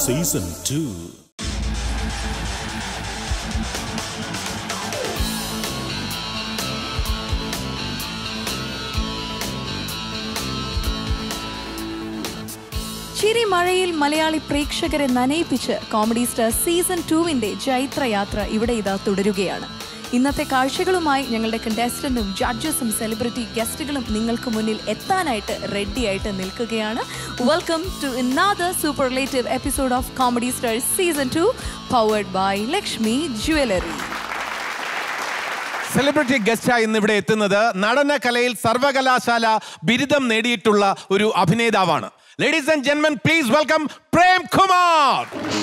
Season two ചിരി മഴയിൽ മലയാളി പ്രേക്ഷകരെ നനയിപ്പിച്ച് കോമഡി സ്റ്റാർ സീസൺ ടുവിന്റെ ജൈത്രയാത്ര ഇവിടെ ഇതാ തുടരുകയാണ് ഇന്നത്തെ കാഴ്ചകളുമായി ഞങ്ങളുടെ കണ്ടസ്റ്റന്റും ജഡ്ജസും സെലിബ്രിറ്റി ഗസ്റ്റുകളും നിങ്ങൾക്ക് മുന്നിൽ എത്താനായിട്ട് റെഡി ആയിട്ട് നിൽക്കുകയാണ് welcome to another superlative episode of comedy star season two powered by Lakshmi jewellery celebrity ഗസ്റ്റായി ഇന്ന് ഇവിടെ എത്തുന്നത് നടന കലയിൽ സർവകലാശാല ബിരുദം നേടിയിട്ടുള്ള ഒരു അഭിനേതാവാണ് ലേഡീസ് ആൻഡ് ജെന്മൻ പ്ലീസ് വെൽക്കം പ്രേം കുമാർ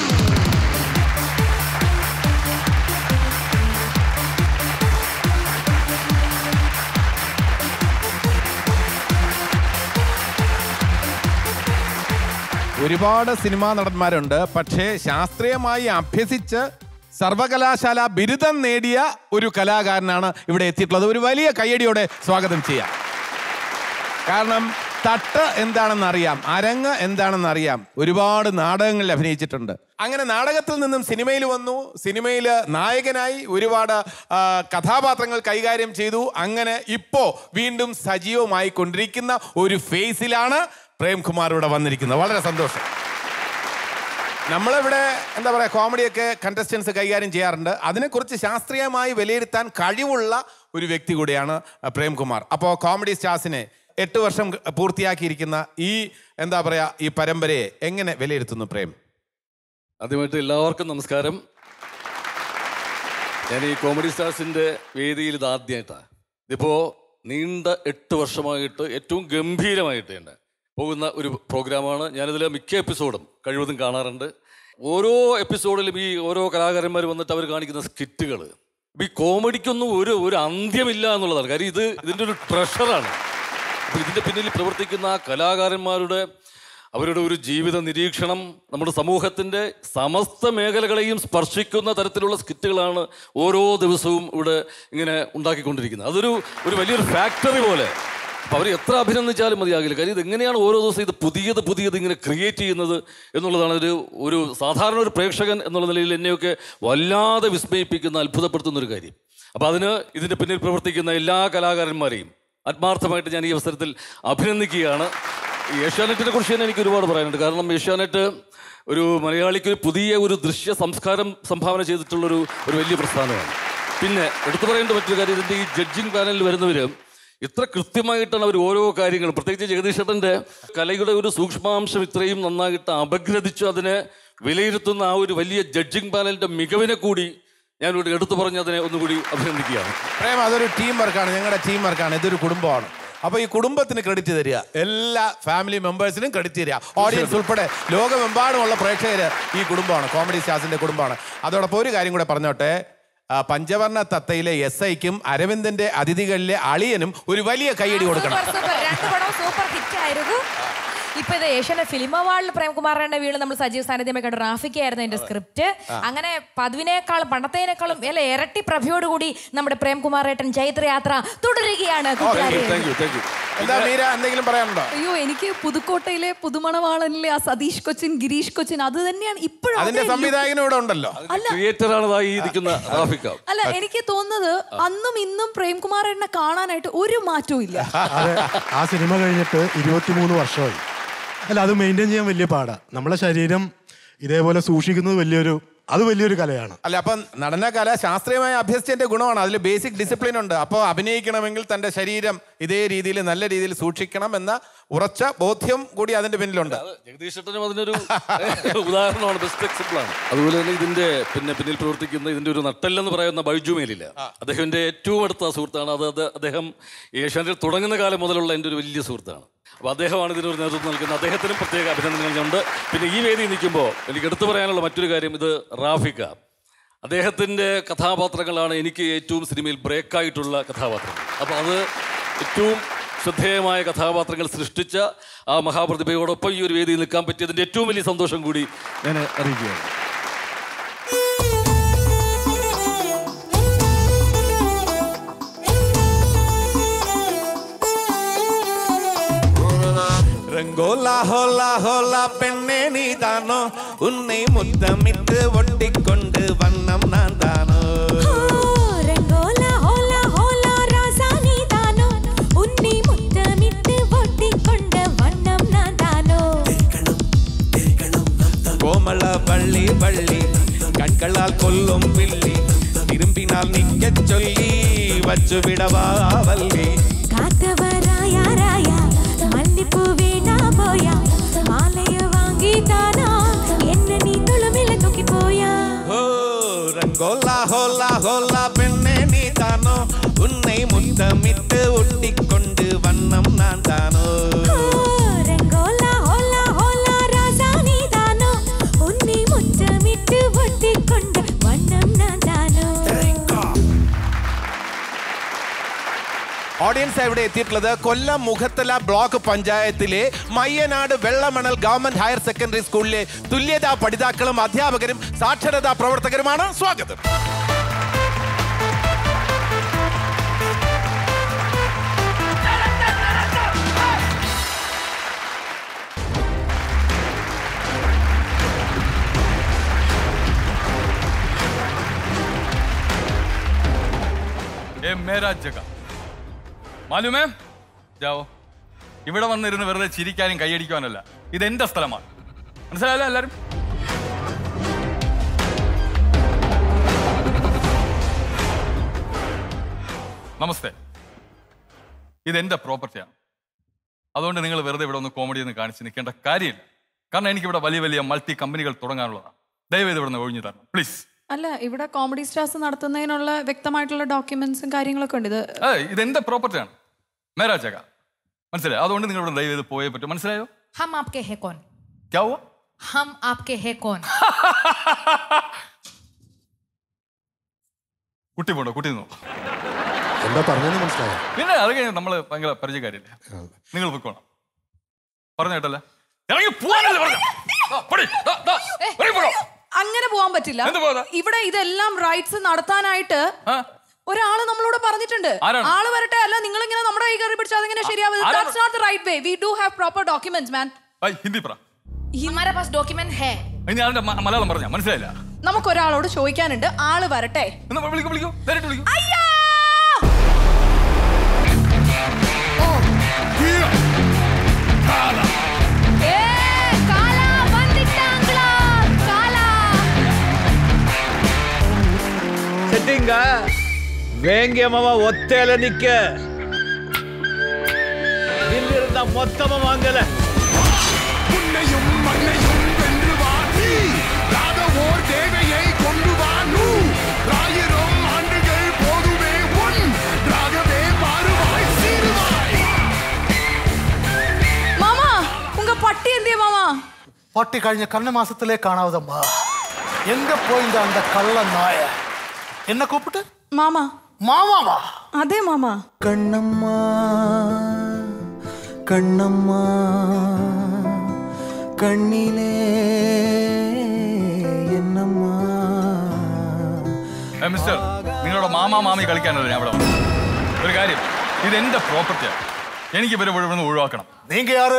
ഒരുപാട് സിനിമാ നടന്മാരുണ്ട് പക്ഷേ ശാസ്ത്രീയമായി അഭ്യസിച്ച് സർവകലാശാല ബിരുദം നേടിയ ഒരു കലാകാരനാണ് ഇവിടെ എത്തിയിട്ടുള്ളത് ഒരു വലിയ കയ്യടിയോടെ സ്വാഗതം ചെയ്യാം കാരണം തട്ട് എന്താണെന്ന് അറിയാം അരങ്ങ് എന്താണെന്ന് അറിയാം ഒരുപാട് നാടകങ്ങളിൽ അഭിനയിച്ചിട്ടുണ്ട് അങ്ങനെ നാടകത്തിൽ നിന്നും സിനിമയിൽ വന്നു സിനിമയിൽ നായകനായി ഒരുപാട് ആ, കഥാപാത്രങ്ങൾ കൈകാര്യം ചെയ്തു അങ്ങനെ ഇപ്പോ വീണ്ടും സജീവമായി കൊണ്ടിരിക്കുന്ന ഒരു ഫേസിലാണ് പ്രേംകുമാർ ഇവിടെ വന്നിരിക്കുന്നത് വളരെ സന്തോഷം നമ്മളിവിടെ എന്താ പറയുക കോമഡിയൊക്കെ കണ്ടസ്റ്റൻസ് കൈകാര്യം ചെയ്യാറുണ്ട് അതിനെക്കുറിച്ച് ശാസ്ത്രീയമായി വിലയിരുത്താൻ കഴിവുള്ള ഒരു വ്യക്തി കൂടിയാണ് പ്രേംകുമാർ അപ്പോൾ കോമഡി സ്റ്റാർസിനെ എട്ട് വർഷം പൂർത്തിയാക്കിയിരിക്കുന്ന ഈ എന്താ പറയുക ഈ പരമ്പരയെ എങ്ങനെ വിലയിരുത്തുന്നു പ്രേം ആദ്യമായിട്ട് എല്ലാവർക്കും നമസ്കാരം ഞാൻ ഈ കോമഡി സ്റ്റാർസിന്റെ വേദിയിൽ ഇത് ആദ്യമായിട്ടാണ് ഇതിപ്പോ നീണ്ട എട്ട് വർഷമായിട്ട് ഏറ്റവും ഗംഭീരമായിട്ട് തന്നെ പോകുന്ന ഒരു പ്രോഗ്രാമാണ് ഞാനിതിലെ മിക്ക എപ്പിസോഡും കഴിവതും കാണാറുണ്ട് ഓരോ എപ്പിസോഡിലും ഈ ഓരോ കലാകാരന്മാർ വന്നിട്ട് അവർ കാണിക്കുന്ന സ്കിറ്റുകൾ ഈ കോമഡിക്കൊന്നും ഒരു ഒരു അന്ത്യമില്ല എന്നുള്ളതാണ് കാര്യം ഇത് ഇതിൻ്റെ ഒരു ട്രഷറാണ് അപ്പോൾ ഇതിൻ്റെ പിന്നിൽ പ്രവർത്തിക്കുന്ന ആ കലാകാരന്മാരുടെ അവരുടെ ഒരു ജീവിത നിരീക്ഷണം നമ്മുടെ സമൂഹത്തിൻ്റെ സമസ്ത മേഖലകളെയും സ്പർശിക്കുന്ന തരത്തിലുള്ള സ്കിറ്റുകളാണ് ഓരോ ദിവസവും ഇവിടെ ഇങ്ങനെ ഉണ്ടാക്കിക്കൊണ്ടിരിക്കുന്നത് അതൊരു ഒരു വലിയൊരു ഫാക്ടറി പോലെ അപ്പോൾ അവർ എത്ര അഭിനന്ദിച്ചാലും മതിയാകില്ല കാര്യം ഇതെങ്ങനെയാണ് ഓരോ ദിവസവും ഇത് പുതിയത് പുതിയത് ഇങ്ങനെ ക്രിയേറ്റ് ചെയ്യുന്നത് എന്നുള്ളതാണ് ഒരു ഒരു സാധാരണ ഒരു പ്രേക്ഷകൻ എന്നുള്ള നിലയിൽ എന്നെയൊക്കെ വല്ലാതെ വിസ്മയിപ്പിക്കുന്ന അത്ഭുതപ്പെടുത്തുന്ന ഒരു കാര്യം അപ്പോൾ അതിന് ഇതിൻ്റെ പിന്നിൽ പ്രവർത്തിക്കുന്ന എല്ലാ കലാകാരന്മാരെയും ആത്മാർത്ഥമായിട്ട് ഞാൻ ഈ അവസരത്തിൽ അഭിനന്ദിക്കുകയാണ് ഈ ഏഷ്യാനെറ്റിനെ കുറിച്ച് തന്നെ എനിക്ക് ഒരുപാട് പറയാനുണ്ട് കാരണം ഏഷ്യാനെറ്റ് ഒരു മലയാളിക്ക് ഒരു പുതിയ ഒരു ദൃശ്യ സംസ്കാരം സംഭാവന ചെയ്തിട്ടുള്ളൊരു ഒരു വലിയ പ്രസ്ഥാനമാണ് പിന്നെ എടുത്തു പറയേണ്ട മറ്റൊരു കാര്യം ഇതിൻ്റെ ഈ ജഡ്ജിങ് പാനലിൽ വരുന്നവർ ഇത്ര കൃത്യമായിട്ടാണ് അവർ ഓരോ കാര്യങ്ങളും പ്രത്യേകിച്ച് ജഗദീഷേട്ടൻ്റെ കലയുടെ ഒരു സൂക്ഷ്മാംശം ഇത്രയും നന്നായിട്ട് അപഗ്രഥിച്ചു അതിനെ വിലയിരുത്തുന്ന ആ ഒരു വലിയ ജഡ്ജിങ് പാനലിൻ്റെ മികവിനെ കൂടി ഞാനിവിടെ എടുത്തു പറഞ്ഞ് അതിനെ ഒന്നുകൂടി അഭിനന്ദിക്കുകയാണ് പ്രേം അതൊരു ടീം വർക്കാണ് ഞങ്ങളുടെ ടീം വർക്കാണ് ഇതൊരു കുടുംബമാണ് അപ്പോൾ ഈ കുടുംബത്തിന് ക്രെഡിറ്റ് തരിക എല്ലാ ഫാമിലി മെമ്പേഴ്സിനും ക്രെഡിറ്റ് തരിക ഓഡിയൻസ് ഉൾപ്പെടെ ലോകമെമ്പാടുമുള്ള പ്രേക്ഷകർ ഈ കുടുംബമാണ് കോമഡി സ്റ്റാർസിന്റെ കുടുംബമാണ് അതോടൊപ്പം ഒരു കാര്യം കൂടെ പറഞ്ഞോട്ടെ ആ, പഞ്ചവർണ്ണ തത്തയിലെ എസ് ഐക്കും അരവിന്ദന്റെ അതിഥികളിലെ അളിയനും ഒരു വലിയ കൈയടി കൊടുക്കണം സൂപ്പർ, സൂപ്പർ. രണ്ട് പടവും സൂപ്പർ ഹിറ്റ് ആയിരുന്നു ഇപ്പൊ ഇത് ഏഷ്യന്റെ ഫിലിം അവാർഡിൽ പ്രേംകുമാറിന്റെ വീട് നമ്മൾ സജീവ സാന്നിധ്യമായി കണ്ടു റാഫിക്ക് ആയിരുന്നു അതിന്റെ സ്ക്രിപ്റ്റ് അങ്ങനെ പതിവിനേക്കാളും പണ്ടത്തേനേക്കാളും അല്ല ഇരട്ടി പ്രഭയോടുകൂടി നമ്മുടെ പ്രേംകുമാർ ഏട്ടൻ ചൈത്രയാത്ര തുടരുകയാണ് കൂട്ടുകാരെ. താങ്ക് യു താങ്ക് യു എന്താ മീര എന്തെങ്കിലും പറയാനുണ്ടോ അയ്യോ എനിക്ക് പുതുക്കോട്ടയിലെ പുതുമണവാളനിലെ ആ സതീഷ് കൊച്ചിൻ ഗിരീഷ് കൊച്ചിൻ അത് തന്നെയാണ് ഇപ്പോഴും അതിന്റെ അതേ look. സംവിധായകനും ഇവിടെ ഉണ്ടല്ലോ ക്രിയേറ്ററാണ് ദാ ഈ ഇരിക്കുന്ന റാഫിക്ക അല്ല എനിക്ക് തോന്നുന്നത് അന്നും ഇന്നും പ്രേംകുമാറിനെ കാണാനായിട്ട് ഒരു മാറ്റവും ഇല്ല അതെ ആ സിനിമ കഴിഞ്ഞിട്ട് ഇരുപത്തിമൂന്ന് വർഷമായി അല്ല അത് മെയിൻറ്റെയിൻ ചെയ്യാൻ വലിയ പാടാ നമ്മളെ ശരീരം ഇതേപോലെ സൂക്ഷിക്കുന്നത് വലിയൊരു അത് വലിയൊരു കലയാണ് അല്ല അപ്പം നടന കല ശാസ്ത്രീയമായി അഭ്യസിച്ചതിന്റെ ഗുണമാണ് അതിൽ ബേസിക് ഡിസിപ്ലിൻ ഉണ്ട് അപ്പോൾ അഭിനയിക്കണമെങ്കിൽ തന്റെ ശരീരം ഇതേ രീതിയിൽ നല്ല രീതിയിൽ സൂക്ഷിക്കണം എന്ന ഉറച്ച ബോധ്യം കൂടി അതിന്റെ പിന്നിലുണ്ട് ജഗദീഷേട്ടനും അതിനൊരു ഉദാഹരണമാണ് ബെസ്റ്റ് എക്സാമ്പിൾ ആണ് അതുപോലെ തന്നെ ഇതിന്റെ പിന്നെ പിന്നിൽ പ്രവർത്തിക്കുന്ന ഇതിന്റെ ഒരു നട്ടെല്ലെന്ന് പറയുന്ന ബൈജു മേലില്ല അദ്ദേഹത്തിന്റെ ഏറ്റവും അടുത്ത സുഹൃത്താണ് അത് അത് അദ്ദേഹം ഏഷ്യാനെറ്റിൽ തുടങ്ങുന്ന കാലം മുതലുള്ള എൻ്റെ ഒരു വലിയ സുഹൃത്താണ് അപ്പോൾ അദ്ദേഹമാണ് ഇതിനൊരു നേതൃത്വം നൽകുന്നത് അദ്ദേഹത്തിനും പ്രത്യേക അഭിനന്ദനങ്ങളുണ്ട് പിന്നെ ഈ വേദി നിൽക്കുമ്പോൾ എനിക്ക് എടുത്തു പറയാനുള്ള മറ്റൊരു കാര്യം ഇത് റാഫിക്ക അദ്ദേഹത്തിൻ്റെ കഥാപാത്രങ്ങളാണ് എനിക്ക് ഏറ്റവും സിനിമയിൽ ബ്രേക്കായിട്ടുള്ള കഥാപാത്രങ്ങൾ അപ്പോൾ അത് ഏറ്റവും ശ്രദ്ധേയമായ കഥാപാത്രങ്ങൾ സൃഷ്ടിച്ച ആ മഹാപ്രതിഭയോടൊപ്പം ഈ ഒരു വേദിയിൽ നിൽക്കാൻ പറ്റിയതിൻ്റെ ഏറ്റവും വലിയ സന്തോഷം കൂടി ഞാൻ അറിയിക്കുകയാണ് രംഗോല ഹോല ഹോല പെണ്ണെ നീതാ நீதானோ உன்னை முத்தமிட்டு ஒட்டிக்கொண்டு வண்ணம் நான் தானோ ರಂಗೋಲ ಹೋಲ ಹೋಲ ರಾಸ ನೀದಾನೋ ಉನ್ನಿ ಮುತ್ತಮಿಟ್ಟು ಒಟ್ಟಿಕೊಂಡ ವಣ್ಣಂ ನಾದಾನೋ கோமள வள்ளி வள்ளி கண்களால் கொல்லும் பிள்ளி திரும்பினால் நிக்கச் சொல்லி வச்சு விடவா வள்ளி காத்தவராய ராய மல்லிப்பூ வீணா போயா மாலைய வாங்கி தானா என்ன நீ துளுமில தூக்கி போயா ஓ ரங்கோலா ஹோலா ஹோலா பெண்ணே நீதானோ உன்னை முத்தமிட்டு ஒட்டிக்கொண்டு வண்ணம் நான் தானோ ರಂಗೋಲ ಹೋಲ ಹೋಲ ರಾಸ ನೀದಾನೋ ಉನ್ನಿ ಮುತ್ತಮಿಟ್ಟು ಒಟ್ಟಿಕೊಂಡ ವಣ್ಣಂ ನಾದಾನೋ ഓഡിയൻസ് ഇവിടെ എത്തിയിട്ടുള്ളത് കൊല്ലം മുഖത്തല ബ്ലോക്ക് പഞ്ചായത്തിലെ Mayyanad Vellamanal government higher secondary സ്കൂളിലെ തുല്യതാ പഠിതാക്കളും അധ്യാപകരും സാക്ഷരതാ പ്രവർത്തകരുമാണ് സ്വാഗതം ए मेरा जगह മാലുമേ ജാവോ ഇവിടെ വന്നിരുന്ന് വെറുതെ ചിരിക്കാനും കൈയടിക്കാനല്ല ഇത് എന്റെ സ്ഥലമാണ് മനസ്സിലായല്ലോ എല്ലാരും നമസ്തേ ഇത് എന്റെ പ്രോപ്പർട്ടിയാണ് അതുകൊണ്ട് നിങ്ങൾ വെറുതെ ഇവിടെ ഒന്ന് കോമഡി ഒന്ന് കാണിച്ച് നിൽക്കേണ്ട കാര്യമില്ല കാരണം എനിക്ക് ഇവിടെ വലിയ വലിയ മൾട്ടി കമ്പനികൾ തുടങ്ങാനുള്ളതാണ് ദയവേത് ഇവിടെ നിന്ന് ഒഴിഞ്ഞു തരണം പ്ലീസ് അല്ല ഇവിടെ കോമഡി സ്റ്റാർസ് നടത്തുന്നതിനുള്ള വ്യക്തമായിട്ടുള്ള ഡോക്യുമെന്റ്സും കാര്യങ്ങളൊക്കെ ഉണ്ട് ഇത് ഏ ഇത് എന്റെ പ്രോപ്പർട്ടിയാണ് മേരാ ജഗ മനസ്സിലായോ അതുകൊണ്ട് നിങ്ങൾ ഇവിടെ ദയവ് ചെയ്ത് പോയേ പറ്റും മനസ്സിലായോ ഹം ആപ്കെ ഹെ കോൻ ക്യാ ഹുവാ ഹം ആപ്കെ ഹെ കോൻ കുട്ടി പോണ്ടോ കുട്ടി നോ എന്താ പറഞ്ഞെന്ന് മനസ്സിലായോ പിന്നെ അത് കഴിഞ്ഞ് നമ്മള് ഭയങ്കര പരിചയക്കാരില്ലേ നിങ്ങൾ പൊയ്ക്കോണം പറഞ്ഞു കേട്ടല്ലേ ഇറങ്ങി പോവാനല്ലേ പറഞ്ഞ അങ്ങനെ പോകാൻ പറ്റില്ല എന്ത് പോകാതെ? ഇവിടെ ഇതെല്ലാം റൈറ്റ്സ് നടത്താനായിട്ട് ഒരാള് നമ്മളോട് പറഞ്ഞിട്ടുണ്ട് ആരാണ്? ആള് വരട്ടെ അല്ല നിങ്ങൾ ഇങ്ങനെ നമ്മുടെ കൈ കയറി പിടിച്ചാൽ അതെങ്ങനെ ശരിയാവും ആരാണ്? That's not the right way we do have proper documents man Hindi പറ हमारे पास डॉक्यूमेंट है ഇനി അതിന്റെ മ- മലയാളം പറഞ്ഞ മനസ്സിലായില്ല നമുക്ക് ഒരാളോട് ചോദിക്കാനുണ്ട് ആള് വരട്ടെ എന്നാ വിളിക്കൂ വിളിക്കൂ നേരിട്ട് വിളിക്കൂ ಏ ಕಾಲ ಬಂದಿಟ್ಟಾಂಗ್ಲ ಕಾಲ செட்டிங்க வேங்கியமாவா ஒத்தையில நிக்க இங்கிருந்த மொத்தமா வாங்கல உன்னையும் மண்ணையும் வென்று வா நீ ராத ஓர் தேவையை கொண்டு வா நூ ஆயிரம் ஆண்டுகள் போதுமே உன் ராகவே மாறுவாய் சீருவாய் മാമാ ഉങ്ക പട്ടി എന്തിയ മാമാ பட்டி கழிஞ்ச கண்ண மாசத்திலே காணாவதம்மா எங்க போயிருந்த அந்த கள்ள நாய என்ன கூப்பிட்டு മാമാ மாமாவா അതെ മാമാ കണ്ണമ്മ കണ്ണമ്മ കണ്ണിലേ എന്നമ്മ ഏ, മിസ്റ്റർ നിങ്ങളുടെ മാമാ മാമി കളിക്കാനല്ല ഞാൻ ഇവിടെ വന്നത്. ഒരു കാര്യം ഇത് എന്റെ പ്രോപ്പർട്ടിയാണ് എനിക്ക് ഇവരെ ഇവിടെ നിന്ന് ഒഴിവാക്കണം நீங்க யாரு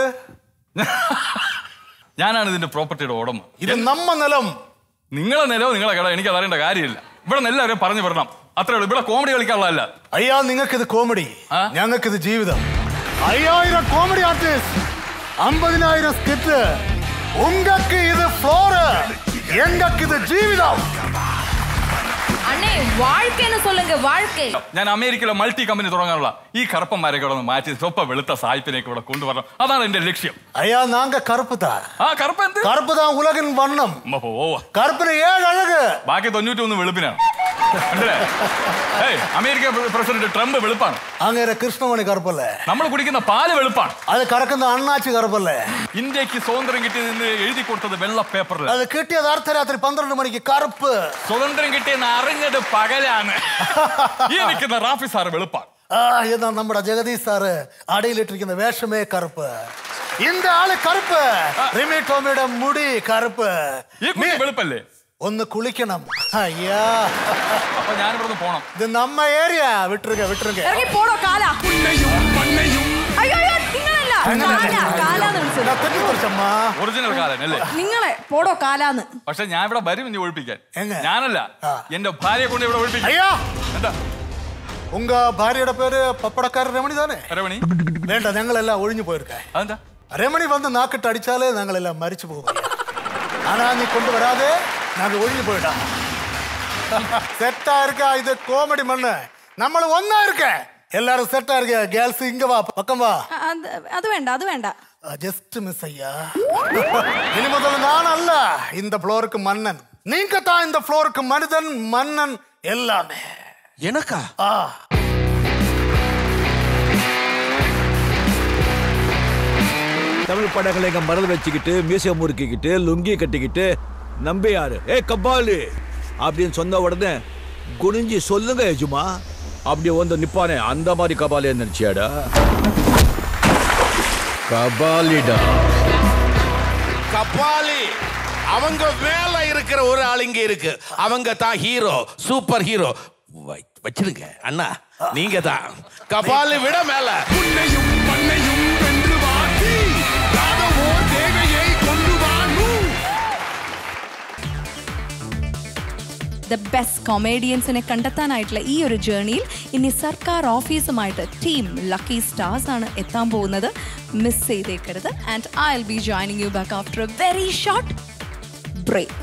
ഞാനാണ് ഇതിന്റെ പ്രോപ്പർട്ടിയുടെ ഉടമ ഇത് നമ്മ നിലം നിങ്ങളെ നിലവ് നിങ്ങളെ കട എനിക്ക് അറിയേണ്ട കാര്യമില്ല ഇവിടെ നിന്ന് എല്ലാവരും പറഞ്ഞു വിടണം അത്രേ ഉള്ളൂ ഇവിടെ കോമഡി കളിക്കാനുള്ളതല്ല ஐயா നിങ്ങൾക്ക് ഇത് കോമഡി ഞങ്ങൾക്ക് ഇത് ജീവിതം അയ്യായിരം കോമഡി ആർട്ടിസ്റ്റ് അമ്പതിനായിരം സ്കിറ്റ് ഉങ്ങൾക്ക് ഇത് ഫ്ലോറ് എങ്ങൾക്ക് ഇത് ജീവിതം அண்ணே வாழ்க்கைன்னு சொல்லுங்க வாழ்க்கை ഞാൻ അമേരിക്കയിലെ മൾട്ടി കമ്പനി തുടങ്ങാനുള്ള ഈ കറുപ്പന്മാരൊക്കെ ഇവിടെ നിന്ന് മാറ്റി സ്വപ്പ വെളുത്ത സായിപ്പിനെയൊക്കെ ഇവിടെ കൊണ്ടുവരണം അതാണ് എന്റെ ലക്ഷ്യം ஐயா நாங்க கருப்பு தான் ആ കറുപ്പ് എന്ത് கருப்பு தான் உலகின் வண்ணம் ഉമ്മ പോവാ கருப்புல ஏழு அழகு ബാക്കി തൊണ്ണൂറ്റി ഒന്ന് വെളുപ്പിനാണ് മനസ്സിലായോ? ഏയ് അമേരിക്ക പ്രസിഡന്റ് ട്രംപ് വെളുപ്പാണ് അങ്ങനെ കൃഷ്ണമണി കറുപ്പല്ല നമ്മൾ കുടിക്കുന്ന പാല് വെളുപ്പാണ് അത് കറക്കുന്ന അണ്ണാച്ചി കറുപ്പല്ല ഇന്ത്യക്ക് സ്വാതന്ത്ര്യം കിട്ടിയതെന്ന് എഴുതി കൊടുത്തത് വെള്ള പേപ്പറിൽ അത് കിട്ടിയത് അർദ്ധരാത്രി പന്ത്രണ്ട് മണിക്ക് കറുപ്പ് സ്വതന്ത്രം കിട്ടിയെന്ന് അറിഞ്ഞത് പകലാണ് ഈ നിൽക്കുന്ന റാഫി സാറ് വെളുപ്പാണ് ആ എന്നാ നമ്മുടെ ജഗദീഷ് സാറ് അടിയിലിട്ടിരിക്കുന്ന വേഷമേ കറുപ്പ് இந்த ആള് കറുപ്പ് റിമി ടോമിയുടെ മുടി കറുപ്പ് ഈ കുട്ടി വെളുപ്പല്ലേ ഒന്ന് കുളിക്കണം അയ്യാ അപ്പൊ ഞാൻ ഇവിടെ പോണം ഇത് നമ്മ ഏരിയ വിട്ടുരുക വിട്ടുരുക ഇറങ്ങി പോടോ കാല உன்னையும் மண்ணையும் അയ്യോ അയ്യോ നിങ്ങളല്ല കാലാന്ന് വിളിച്ചത് ഒറിജിനൽ കാലൻ അല്ലേ നിങ്ങളെ പോടോ കാലാന്ന് പക്ഷെ ഞാൻ ഇവിടെ വരും ഇനി ഒഴിപ്പിക്കാൻ ഞാനല്ല എന്റെ ഭാര്യയെ കൊണ്ട് ഇവിടെ ഒഴിപ്പിക്കാൻ ஐயா എന്താ உங்க பாரியோட பேரு பப்படக்கார ரமணி தானே രമണി വേണ്ട ഞങ്ങളെല്ലാം ഒഴിഞ്ഞു പോയിരിക്കേ അതെന്താ രമണി വന്ന് നാക്കിട്ട് അടിച്ചാലേ ഞങ്ങളെല്ലാം മരിച്ചു പോകും ஆனா நீ கொண்டு வராதே நாங்க ஒழிஞ்சு போயிட்டோம் செட்டா இருக்கா இது காமெடி மண்ணு നമ്മൾ ഒന്നാ இருக்க எல்லாரும் செட்டா இருக்க கேர்ள்ஸ் இங்க வா பக்கம் வா അത് അത് വേണ്ട അത് വേണ്ട ஜஸ்ட் மிஸ் ஐயா இனி முதல்ல நான் அல்ல இந்த ஃப்ளோருக்கு மன்னன் நீங்க தான் இந்த ஃப்ளோருக்கு மனிதன் மன்னன் எல்லாமே எனக்கா ஆ தமிழ் படங்களை இங்க மறந்து வச்சுக்கிட்டு மியூசியம் முறுக்கிக்கிட்டு லுங்கி கட்டிக்கிட்டு நம்பியாரு ஏ கபாலி அப்படின்னு சொன்ன உடனே குனிஞ்சி சொல்லுங்க எஜுமா அப்படி வந்து நிப்பானே அந்த மாதிரி கபாலியை நினைச்சியாடா கபாலிடா கபாலி அவங்க மேல இருக்கிற ஒரு ஆள் இங்க இருக்கு அவங்க தான் ஹீரோ சூப்பர் ஹீரோ வச்சிருங்க அண்ணா நீங்க தான் கபாலி விட மேல உன்னையும் மண்ணையும் வென்று வாட்டி ராதவோர் தேவையை கொண்டு வானு ദ ബെസ്റ്റ് കൊമേഡിയൻസിനെ കണ്ടെത്താനായിട്ടുള്ള ഈ ഒരു ജേർണിയിൽ ഇനി സർക്കാർ ഓഫീസുമായിട്ട് ടീം ലക്കി സ്റ്റാർസ് ആണ് എത്താൻ പോകുന്നത് മിസ് ചെയ്തേക്കരുത് and I will be joining you back after a very short break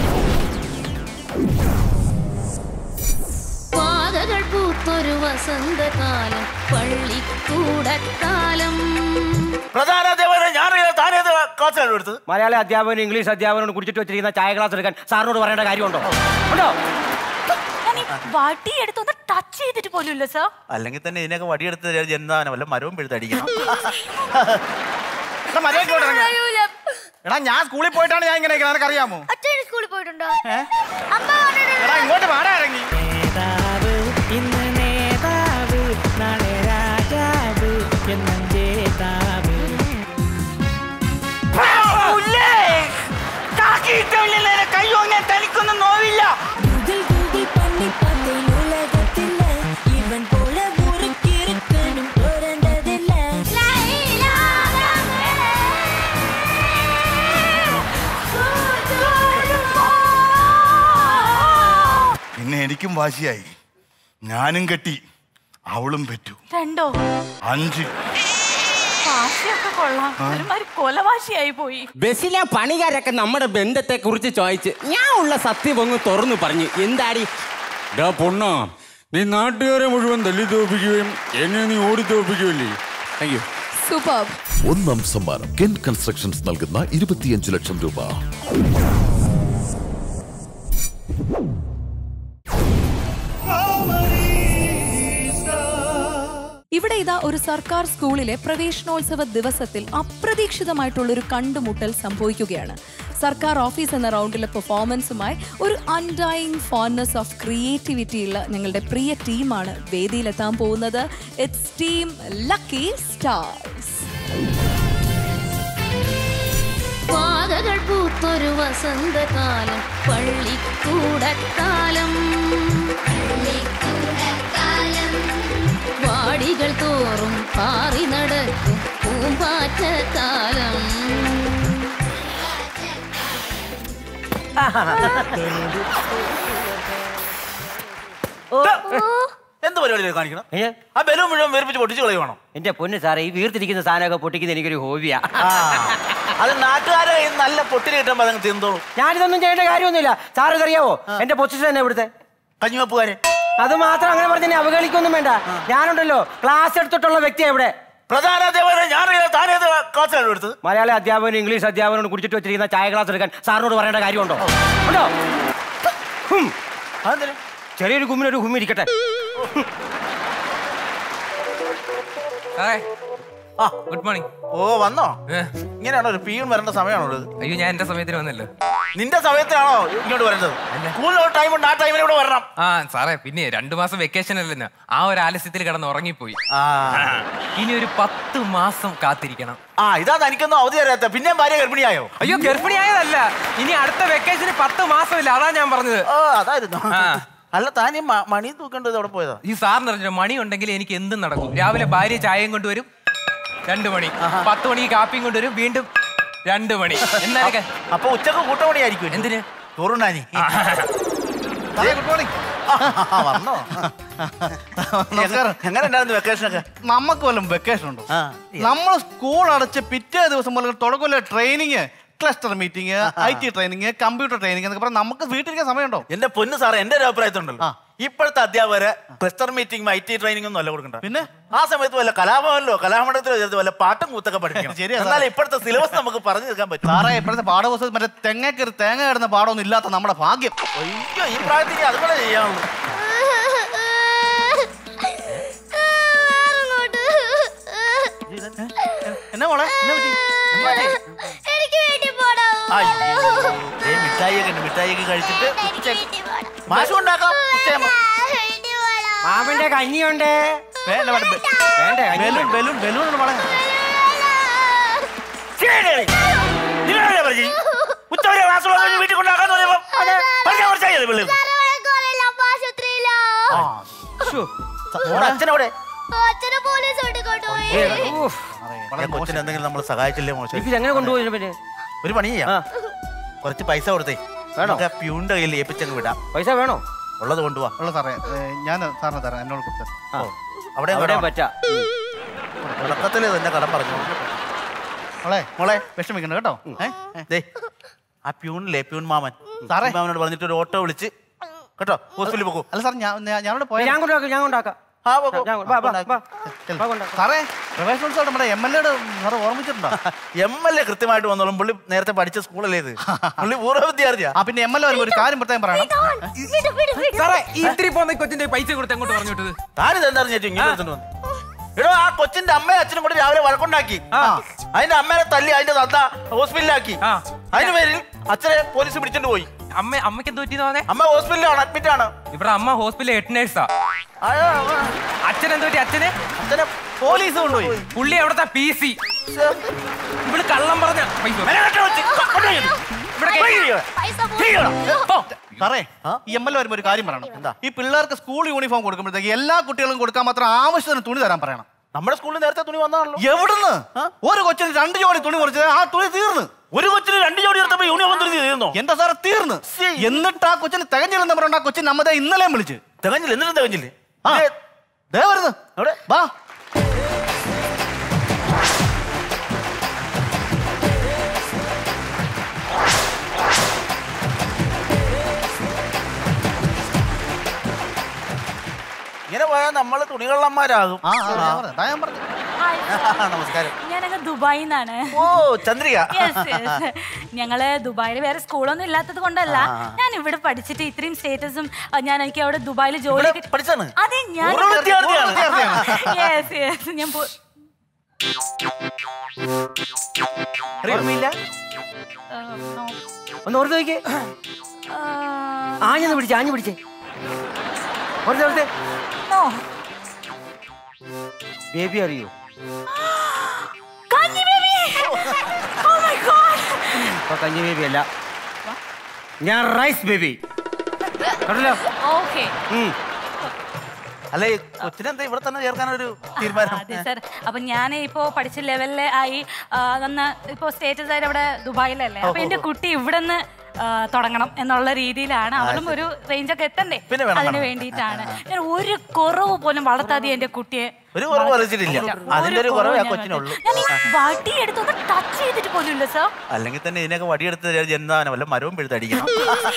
പാതകൾ പൂത്തൊരു വസന്തകാലം പള്ളിക്കൂടക്കാലം പ്രധാനാധ്യാപകനെ ഞാനറിയാം താനേത് ക്ലാസ്സിലാണ് എടുത്തത് മലയാള അധ്യാപകൻ ഇംഗ്ലീഷ് അധ്യാപകനോട് കുടിച്ചിട്ട് വെച്ചിരിക്കുന്ന ചായ ക്ലാസ് എടുക്കാൻ സാറിനോട് പറയേണ്ട കാര്യമുണ്ടോ ഉണ്ടോ വടി എടുത്തൊന്ന് ടച്ച് ചെയ്തിട്ട് പോലും ഇല്ല സർ അല്ലെങ്കിൽ തന്നെ ഇതിനൊക്കെ വടിയെടുത്ത് ജന്താനം വല്ല മരവും പിഴുത്തടിക്കണം എടാ, മര്യാദയ്ക്ക് ഇങ്ങോട്ട് ഇറങ്ങ്. എടാ ഞാൻ സ്കൂളിൽ പോയിട്ടാണ് ഞാൻ ഇങ്ങനെ നിനക്ക് അറിയാമോ അച്ഛൻ സ്കൂളിൽ പോയിട്ടുണ്ടോ എടാ ഇങ്ങോട്ട് വാടാ ഇറങ്ങി ഇന്ന് നേതാവ് നാളെ രാജാവ് എന്നും ജേതാവ് കയ്യോങ്ങ തനിക്കൊന്നും നോവില്ല ഗൂഗിൾ ഗൂഗിൾ பண்ணி பார்த்தேன் உலகத்தில் இவன் போல ஊருக்கு இருக்கணும் பிறந்ததில்லை പിന്നെ എനിക്കും വാശിയായി ഞാനും കെട്ടി അവളും പെറ്റു രണ്ടോ അഞ്ച് വാശിയൊക്കെ കൊള്ളാം ഒരുമാതിരി കൊലവാശിയായി പോയി ബസ്സിലെ പണിക്കാരൊക്കെ നമ്മുടെ ബന്ധത്തെ കുറിച്ച് ചോദിച്ച് ഞാൻ ഉള്ള സത്യം അങ്ങ് തുറന്നു പറഞ്ഞു എന്താടി ഡാ പൊണ്ണ നീ നാട്ടുകാരെ മുഴുവൻ തല്ലി തോപ്പിക്കുകയും എന്നെ നീ ഓടി തോപ്പിക്കുകയല്ലേ താങ്ക് യു സൂപ്പർ ഒന്നാം സമ്മാനം കെൻ കൺസ്ട്രക്ഷൻസ് നൽകുന്ന ഇരുപത്തിയഞ്ച് ലക്ഷം രൂപ ഇവിടെ ഇതാ ഒരു സർക്കാർ സ്കൂളിലെ പ്രവേശനോത്സവ ദിവസത്തിൽ അപ്രതീക്ഷിതമായിട്ടുള്ളൊരു കണ്ടുമുട്ടൽ സംഭവിക്കുകയാണ് സർക്കാർ ഓഫീസ് എന്ന റൗണ്ടിലെ പെർഫോമൻസുമായി ഒരു അൺഡൈങ് ഫോൺനെസ് ഓഫ് ക്രിയേറ്റിവിറ്റി ഉള്ള ഞങ്ങളുടെ പ്രിയ ടീമാണ് വേദിയിലെത്താൻ പോകുന്നത് ഇറ്റ്സ് ടീം ലക്കി സ്റ്റാർസ് പാതകൾ പൂത്തൊരു വസന്തകാലം പള്ളിക്കൂടക്കാലം വാടികൾ തോറും പാറി നടക്കും പൂമ്പാറ്റക്കാലം എന്ത് പരിപാടി കാണിക്കണം ആ ബലൂൺ മുഴുവൻ വേർപ്പിച്ച് പൊട്ടിച്ച് കളയുവാണോ എന്റെ പൊന്ന് സാറേ ഈ വീർത്തിരിക്കുന്ന സാധനമൊക്കെ പൊട്ടിക്കുന്നത് എനിക്കൊരു ഹോബിയാ അത് നാട്ടുകാരെ ഈ നല്ല പൊട്ടിന് കിട്ടുമ്പോ അതങ്ങ് തിന്നോളൂ ഞാനിതൊന്നും ചെയ്യേണ്ട കാര്യമൊന്നുമില്ല സാർ ഇതറിയാവോ എന്റെ പൊസിഷൻ തന്നെ ഇവിടുത്തെ കഞ്ഞിവെപ്പുകാരൻ അത് മാത്രം അങ്ങനെ പറഞ്ഞ അവഗണിക്കൊന്നും വേണ്ട ഞാനുണ്ടല്ലോ ക്ലാസ് എടുത്തിട്ടുള്ള വ്യക്തിയാ ഇവിടെ പ്രധാനാധ്യാപകനെ ഞാനറിയാം താനേത് ക്ലാസ്സിലാണ് എടുത്തത് മലയാള അധ്യാപകൻ ഇംഗ്ലീഷ് അധ്യാപകനോട് കുടിച്ചിട്ട് വെച്ചിരിക്കുന്ന ചായ ക്ലാസ് എടുക്കാൻ സാറിനോട് പറയേണ്ട കാര്യമുണ്ടോ ഉണ്ടോ ഹും. ചെറിയൊരു കുമ്മിനൊരു ഹുമ്മി ഇരിക്കട്ടെ ഗുഡ് മോർണിംഗ് ഓ വന്നോ ഇങ്ങനെയാണോ ഒരു പീൺ വരേണ്ട സമയമാണോ ഇത് അയ്യോ ഞാൻ എന്റെ സമയത്തിന് വന്നല്ലോ നിന്റെ സമയത്താണോ ഇങ്ങോട്ട് വരേണ്ടത് സ്കൂളിൽ ഒരു ടൈം ഉണ്ട് ആ ടൈമിൽ ഇവിടെ വരണം ആ സാറേ പിന്നെ രണ്ടു മാസം വെക്കേഷൻ അല്ലെന്ന് ആ ഒരു ആലസ്യത്തിൽ കിടന്ന് ഉറങ്ങിപ്പോയി ഇനി ഒരു പത്ത് മാസം കാത്തിരിക്കണം ആ ഇതാ തനിക്കൊന്നും അവധി തരാത്ത പിന്നെയും ഭാര്യ ഗർഭിണിയായോ അയ്യോ ഗർഭിണിയായതല്ല ഇനി അടുത്ത വെക്കേഷന് പത്ത് മാസമില്ല അതാ ഞാൻ പറഞ്ഞത് ഓ അതായിരുന്നു അല്ല താൻ ഈ മ- മണി തൂക്കേണ്ടത് അവിടെ പോയതാ ഈ സാറിന് അറിഞ്ഞോ മണി ഉണ്ടെങ്കിൽ എനിക്ക് എന്തും നടക്കും രാവിലെ ഭാര്യ ചായയും കൊണ്ടുവരും രണ്ടു മണി പത്ത് മണിക്ക് കാപ്പിയും കൊണ്ടുവരും വീണ്ടും രണ്ടു മണി എന്നൊക്കെ അപ്പൊ ഉച്ചക്ക് കൂട്ടമണിയായിരിക്കും എന്തിന് ചോറുണ്ടാനി ഗുഡ് മോർണിംഗ് വന്നോ എങ്ങനെ ഉണ്ടായിരുന്നു വെക്കേഷൻ ഒക്കെ നമുക്ക് വല്ലതും വെക്കേഷൻ ഉണ്ടോ നമ്മൾ സ്കൂൾ അടച്ച് പിറ്റേ ദിവസം പോലെ തുടക്കമില്ല training cluster meeting I T training computer training എന്നൊക്കെ പറഞ്ഞാൽ നമുക്ക് വീട്ടിലിരിക്കാൻ സമയമുണ്ടോ എന്റെ പൊന്ന് സാറേ എന്റെ ഒരു അഭിപ്രായത്തിലുണ്ടല്ലോ ഇപ്പോഴത്തെ അധ്യാപകരെ cluster meeting I T training ഒന്നും അല്ല കൊടുക്കണ്ട പിന്നെ ആ സമയത്ത് വല്ല കലാഭവനിലോ കലാമണ്ഡലത്തിലോ ചേർത്ത് വല്ല പാട്ടും കൂത്തൊക്കെ പഠിക്കണം ശരിയാ സാറേ. എന്നാലും ഇപ്പോഴത്തെ സിലബസ് നമുക്ക് പറഞ്ഞു തീർക്കാൻ പറ്റും സാറേ ഇപ്പോഴത്തെ പാഠപുസ്തകം മറ്റേ തെങ്ങ കയറി തേങ്ങ കിടന്ന പാടമൊന്നും ഇല്ലാത്ത നമ്മുടെ ഭാഗ്യം അയ്യോ ഈ പ്രായത്തിൽ അതുപോലെ ചെയ്യാനുള്ളൂ എന്നാ മോളെ എന്നാ പറ്റി? എന്നാ പറ്റി? എനിക്ക് വേണ്ടി പോടാ ഏ മിഠായിയൊക്കെ ഉണ്ട് മിഠായിയൊക്കെ കഴിച്ചിട്ട് മാസം ഉണ്ടാക്കാം ഉച്ചയാകുമ്പോ. മാമന്റെ കഞ്ഞിയുണ്ട് വേണ്ട വേണ്ട ബെ- വേണ്ട ബലൂൺ ബലൂൺ ബലൂൺ ഉണ്ട് മോളെ നിങ്ങളല്ലേ പറഞ്ഞേ? ഉച്ചവരെ ക്ലാസ് കഴിഞ്ഞ് വീട്ടിൽ കൊണ്ടാക്കാന്ന് പറയുമ്പോ പഠിക്കാൻ കുറച്ചായി പിള്ളേർ അച്ഛനവിടെ അച്ഛനെ പോലീസ് കൊണ്ടുപോയി കൊച്ചിന് എന്തെങ്കിലും നമ്മൾ സഹായിച്ചില്ലേ മോശം ഇത് എങ്ങനെ കൊണ്ടുപോയി പിന്നെ ഒരു പണി ചെയ്യാം കുറച്ച് പൈസ കൊടുത്തേ വേണോ? നമുക്ക് ആ പ്യൂണിന്റെ കയ്യിൽ ഏൽപ്പിച്ചങ്ങ് വിടാം പൈസ വേണോ ഉള്ളത് കൊണ്ടുപോവാ ഉള്ള സാറേ ഏ, ഞാൻ സാറിന് തരാം എന്നോട് കൊടുത്തത് അവിടെ അവിടെ പറ്റാ തുടക്കത്തില് തന്നെ കടം പറഞ്ഞു മോളെ മോളെ വിഷമിക്കണ്ട കേട്ടോ ഏ? ദേ ആ പ്യൂണില്ലേ പ്യൂൺ മാമൻ സാറേ. മാമനോട് പറഞ്ഞിട്ട് ഒരു ഓട്ടോ വിളിച്ച് കേട്ടോ ഹോസ്പിറ്റലിൽ പോകൂ അല്ല സാർ ഞാൻ ഞാൻ- ഞാനിവിടെ പോയ ഞാൻ കൊണ്ടാക്കാം ഞാൻ കൊണ്ടാക്കാം ആ പോകൂ ഞാൻ വാ, വാ, വാ. സാറേ പ്രവേശനോത്സവം നമ്മുടെ എം എൽ എയുടെ സാറ് ഓർമ്മിച്ചിട്ടുണ്ടോ എം എൽ എ കൃത്യമായിട്ട് വന്നോളും പുള്ളി നേരത്തെ പഠിച്ച സ്കൂളല്ലേ ഇത് പുള്ളി പൂർവ്വ വിദ്യാർത്ഥിയാ ആ പിന്നെ എം എൽ എ വരുമ്പോൾ ഒരു കാര്യം പ്രത്യേകം പറയണം സാറേ ഈ ഇത്തിരി പോകുന്ന കൊച്ചിന്റെ പൈസ കൊടുത്ത് അങ്ങോട്ട് പറഞ്ഞു വിട്ടത് താനിത് എന്താ ചേച്ചി ഇങ്ങനെ എടുത്തോണ്ട് വന്നു എടോ ആ കൊച്ചിന്റെ അമ്മയും അച്ഛനും കൂടി രാവിലെ വഴക്കുണ്ടാക്കി അതിന്റെ അമ്മേനെ തല്ലി അതിന്റെ തത്ത ഹോസ്പിറ്റലിലാക്കി അതിന് പേരിൽ അച്ഛനെ പോലീസ് പിടിച്ചോണ്ട് പോയി അമ്മ അമ്മയ്ക്ക് എന്ത് പറ്റിയെന്ന് പറഞ്ഞേ അമ്മ ഹോസ്പിറ്റലിലാണ് അഡ്മിറ്റ് ആണ് ഇവിടെ അമ്മ ഹോസ്പിറ്റലിൽ ഹെഡ് നേഴ്സാ അച്ഛൻ എന്ത് പറ്റി അച്ഛന് അച്ഛനെ പോലീസ് കൊണ്ടുപോയി പുള്ളി അവിടുത്തെ പി സി ഇവിടെ കള്ളം പറഞ്ഞ പൈസ സാറേ ഈ എം എൽ എ വരുമ്പോൾ ഒരു കാര്യം പറയണം എന്താ ഈ പിള്ളേർക്ക് സ്കൂൾ യൂണിഫോം കൊടുക്കുമ്പോഴത്തേക്ക് എല്ലാ കുട്ടികളും കൊടുക്കാൻ മാത്രം ആവശ്യത്തിന് തുണി തരാൻ പറയണം നമ്മുടെ സ്കൂളിൽ നേരത്തെ തുണി വന്നാണല്ലോ എവിടുന്ന് ഒരു കൊച്ചിന് രണ്ട് ജോഡി തുണി കുറച്ചത് ആ തുണി തീർന്ന് ഒരു കൊച്ചിന് രണ്ട് ജോഡി എടുത്തപ്പോ യൂണിഫോം തുണി തീർന്നോ എന്താ സാറേ തീർന്ന് എന്നിട്ട് ആ കൊച്ചിന് തികഞ്ഞില്ലെന്ന് പറഞ്ഞ ആ കൊച്ചിന് നമ്മതെ ഇന്നലെയും വിളിച്ച് തികഞ്ഞില്ല എന്നിട്ടും തികഞ്ഞില്ലേ ആ ദേ വരുന്നു അവിടെ വാ ഇങ്ങനെ പോയാൽ നമ്മള് തുണികള്ളന്മാരാകും ആ ആ, ഞാൻ പറഞ്ഞു, അതാ ഞാൻ പറഞ്ഞു നമസ്കാരം ഞാനങ്ങ് ദുബായിൽ നിന്നാണ് ഓ ചന്ദ്രിക ഞങ്ങള് ദുബായിൽ വേറെ സ്കൂളൊന്നും ഇല്ലാത്തത് കൊണ്ടല്ല ഞാൻ ഇവിടെ പഠിച്ചിട്ട് ഇത്രയും സ്റ്റേറ്റസും ഞാൻ എനിക്ക് അവിടെ ദുബായിൽ ജോലി കിട്ടി- പഠിച്ചാണ് അതെ ഞാൻ പൂർവ്വ വിദ്യാർത്ഥിയാണ്. Yes, yes. ഞാൻ പോ- ഓർമ്മയില്ല ആ, ആ. ഒന്ന് ഓർത്ത് നോക്കിയേ ആ, ആഞ്ഞൊന്ന് പിടിച്ചേ ആഞ്ഞു പിടിച്ചേ ഓർത്ത് ഓർത്ത് no. ബേബി അറിയോ കഞ്ഞി baby. Oh my God. ഇപ്പൊ കഞ്ഞി ബേബി അല്ല ഞാൻ റൈസ് ബേബി കണ്ടല്ലോ Okay. ഉം. അല്ല ഈ കൊച്ചിനെന്താ ഇവിടെ തന്നെ ചേർക്കാനൊരു തീരുമാനം അതെ സർ അപ്പൊ ഞാൻ ഇപ്പോ പഠിച്ച ലെവലില് ആയി ആ, അന്ന് ഇപ്പോ സ്റ്റേറ്റസ് ആയിട്ട് അവിടെ ദുബായിലല്ലേ അപ്പൊ എന്റെ കുട്ടി ഇവിടെ നിന്ന് തുടങ്ങണം എന്നുള്ള രീതിയിലാണ് അവളും ഒരു റേഞ്ച് ഒക്കെ എത്തണ്ടേ പിന്നെ വേണം, അതിന് വേണം. വേണ്ടിയിട്ടാണ് ഞാൻ ഒരു കുറവ് പോലും വളർത്താതെ എന്റെ കുട്ടിയെ ഒരു കുറവ് വരച്ചിട്ടില്ല അതിന്റെ ഒരു കുറവ് ആ കൊച്ചിനുള്ളൂ ഞാൻ ഈ വടി എടുത്തൊന്ന് ടച്ച് ചെയ്തിട്ട് പോലും ഇല്ല സർ അല്ലെങ്കിൽ തന്നെ ഇതിനൊക്കെ വടിയെടുത്ത് ജന്താനം വല്ല മരവും പിഴുത്തടിക്കണം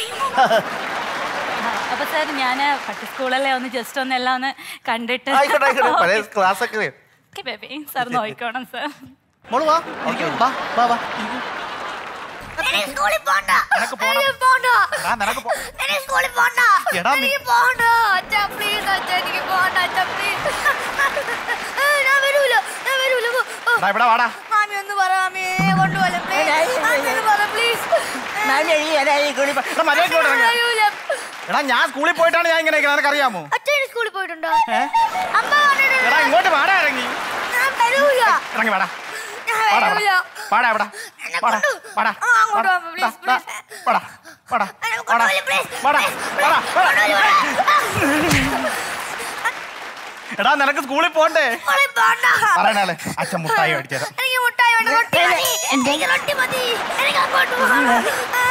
അപ്പൊ സർ ഞാൻ പട്ടി സ്കൂളല്ലേ ഒന്ന് ജസ്റ്റ് ഒന്ന് എല്ലാം ഒന്ന് കണ്ടിട്ട് ആയിക്കോട്ടെ ആയിക്കോട്ടെ പഴയ ക്ലാസ് ഒക്കെ ബേബി സാർ നോക്കിക്കോണം സർ മോള് വാ ഇരിക്ക്. വാ വാ വാ ഇരിക്ക്. എനിക്ക് സ്കൂളിൽ പോണ്ട നിനക്ക് പോണം. എനിക്ക് പോണ്ട എടാ, നിനക്ക് പോ- എനിക്ക് സ്കൂളിൽ പോണ്ട എടാ, നീ- എനിക്ക് പോണ്ട അച്ഛാ പ്ലീസ് അച്ഛാ എനിക്ക് പോണ്ട അച്ഛാ പ്ലീസ് ഞാൻ വരൂല ഞാൻ വരൂല പോ. ഓ. എടാ, ഇവിടെ വാടാ മാമി ഒന്ന് പറ മാമി കൊണ്ടുപോലെ പ്ലീസ് ഒന്ന് പറ പ്ലീസ് എടാ, മര്യാദയ്ക്ക് ഇങ്ങോട്ട് ഇറങ്ങ്. എടാ ഞാൻ സ്കൂളിൽ പോയിട്ടാണ് ഞാൻ ഇങ്ങനെ നിനക്ക് അറിയാമോ അച്ഛൻ സ്കൂളിൽ പോയിട്ടുണ്ടോ ഏ? അമ്മ പറഞ്ഞിട്ടുണ്ട് എടാ ഇങ്ങോട്ട് വാടാ ഇറങ്ങി ഞാൻ വരൂല ഇറങ്ങി വാടാ ഞാൻ വാടാ വരൂല വാടാ ഇവിടെ വാടാ വാടാ ആ, അങ്ങോട്ട് വാ പ്ലീസ് പ്ലീസ് വാടാ വാടാ വാടാ പ്ലീസ് വാടാ വാടാ വാടാ എടാ നിനക്ക് സ്കൂളിൽ പോണ്ടേ സ്കൂളിൽ പോണ്ട പറയണാളെ അച്ഛൻ മുട്ടായി അടിച്ചേരാം എനിക്ക് മുട്ടായി വേണ്ട റൊട്ടി മതി എനിക്ക് റൊട്ടി മതി എനിക്ക് അങ്ങോട്ട് പോകണം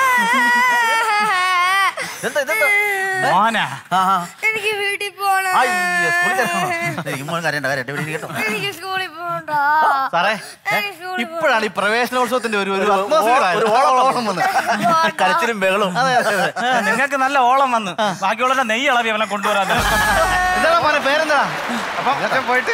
ഇതെന്താ ഇതെന്താ മോനാ എനിക്ക് വീട്ടിൽ പോകണം അയ്യോ സ്കൂളിൽ കിടക്കണോ എനിക്ക് മോൻ കരയണ്ട കരയണ്ട ഇവിടെ ഇരിക്കട്ടോ എനിക്ക് സ്കൂളിൽ പോകണ്ട സാറേ എനിക്ക് സ്കൂളിൽ ഇപ്പോഴാണ് ഈ പ്രവേശനോത്സവത്തിന്റെ ഒരു ഒരു ഒരു atmosphere ആയത്. ഒരു ഓളം ഓളം വന്ന് കരച്ചിലും ബഹളവും അതെ, അതെ, അതെ. നിങ്ങൾക്ക് നല്ല ഓളം വന്ന് ബാക്കിയുള്ള നെയ്യ് ഇളവി അവനെ കൊണ്ടുവരാൻ എന്താ മോനെ പേരെന്താ അപ്പം അച്ഛൻ പോയിട്ട്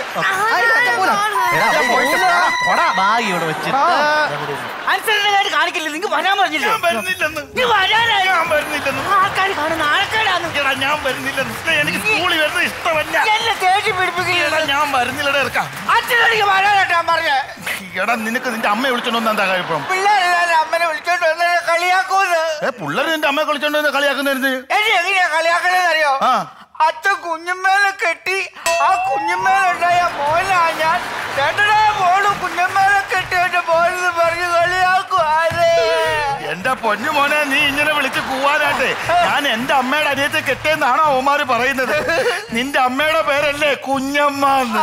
ബാഗ് ഇവിടെ വെച്ചിട്ട് അനുസരണ കാണിക്കില്ല നിങ്ങൾക്ക് വരാൻ പറഞ്ഞില്ലേ നീ വരാനായി ആൾക്കാർ കാണുന്ന ആൾക്കാരാണ് ഞാൻ വരുന്നില്ലെന്ന് എനിക്ക് സ്കൂളിൽ വരുന്നത് ഇഷ്ടമല്ല എന്നെ തേടി പിടിപ്പിക്കില്ല ഞാൻ വരുന്നില്ലടേ ഇറക്കാം അച്ഛനോടിക്ക് വരാനായിട്ടാ പറഞ്ഞേ എടാ നിനക്ക് നിന്റെ അമ്മയെ വിളിച്ചോണ്ട് വന്ന എന്താ കാര്യം പിള്ളേരെല്ലാരും അമ്മനെ വിളിച്ചോണ്ട് വന്നെ കളിയാക്കൂന്ന് ഏ പിള്ളേർ നിന്റെ അമ്മയെ കളിച്ചോണ്ട് വന്ന് കളിയാക്കുന്നതിന് എന്നെ എങ്ങനെയാ കളിയാക്കണേന്ന് അറിയോ ആ. അച്ഛൻ കുഞ്ഞമ്മേലെ കെട്ടി ആ കുഞ്ഞമ്മേലുണ്ടായ മോനാ ഞാൻ ചേട്ടനാ മോള് കുഞ്ഞമ്മേലെ കെട്ടി എന്റെ മോനെന്ന് പറഞ്ഞ് കളിയാക്കുവാരേ എന്റെ പൊന്നു മോനെ നീ ഇങ്ങനെ വിളിച്ച് കൂവാനാട്ടെ ഞാൻ എന്റെ അമ്മയുടെ അനിയത്തെ കെട്ടിയെന്നാണോ അവന്മാര് പറയുന്നത് നിന്റെ അമ്മയുടെ പേരല്ലേ കുഞ്ഞമ്മ എന്ന്.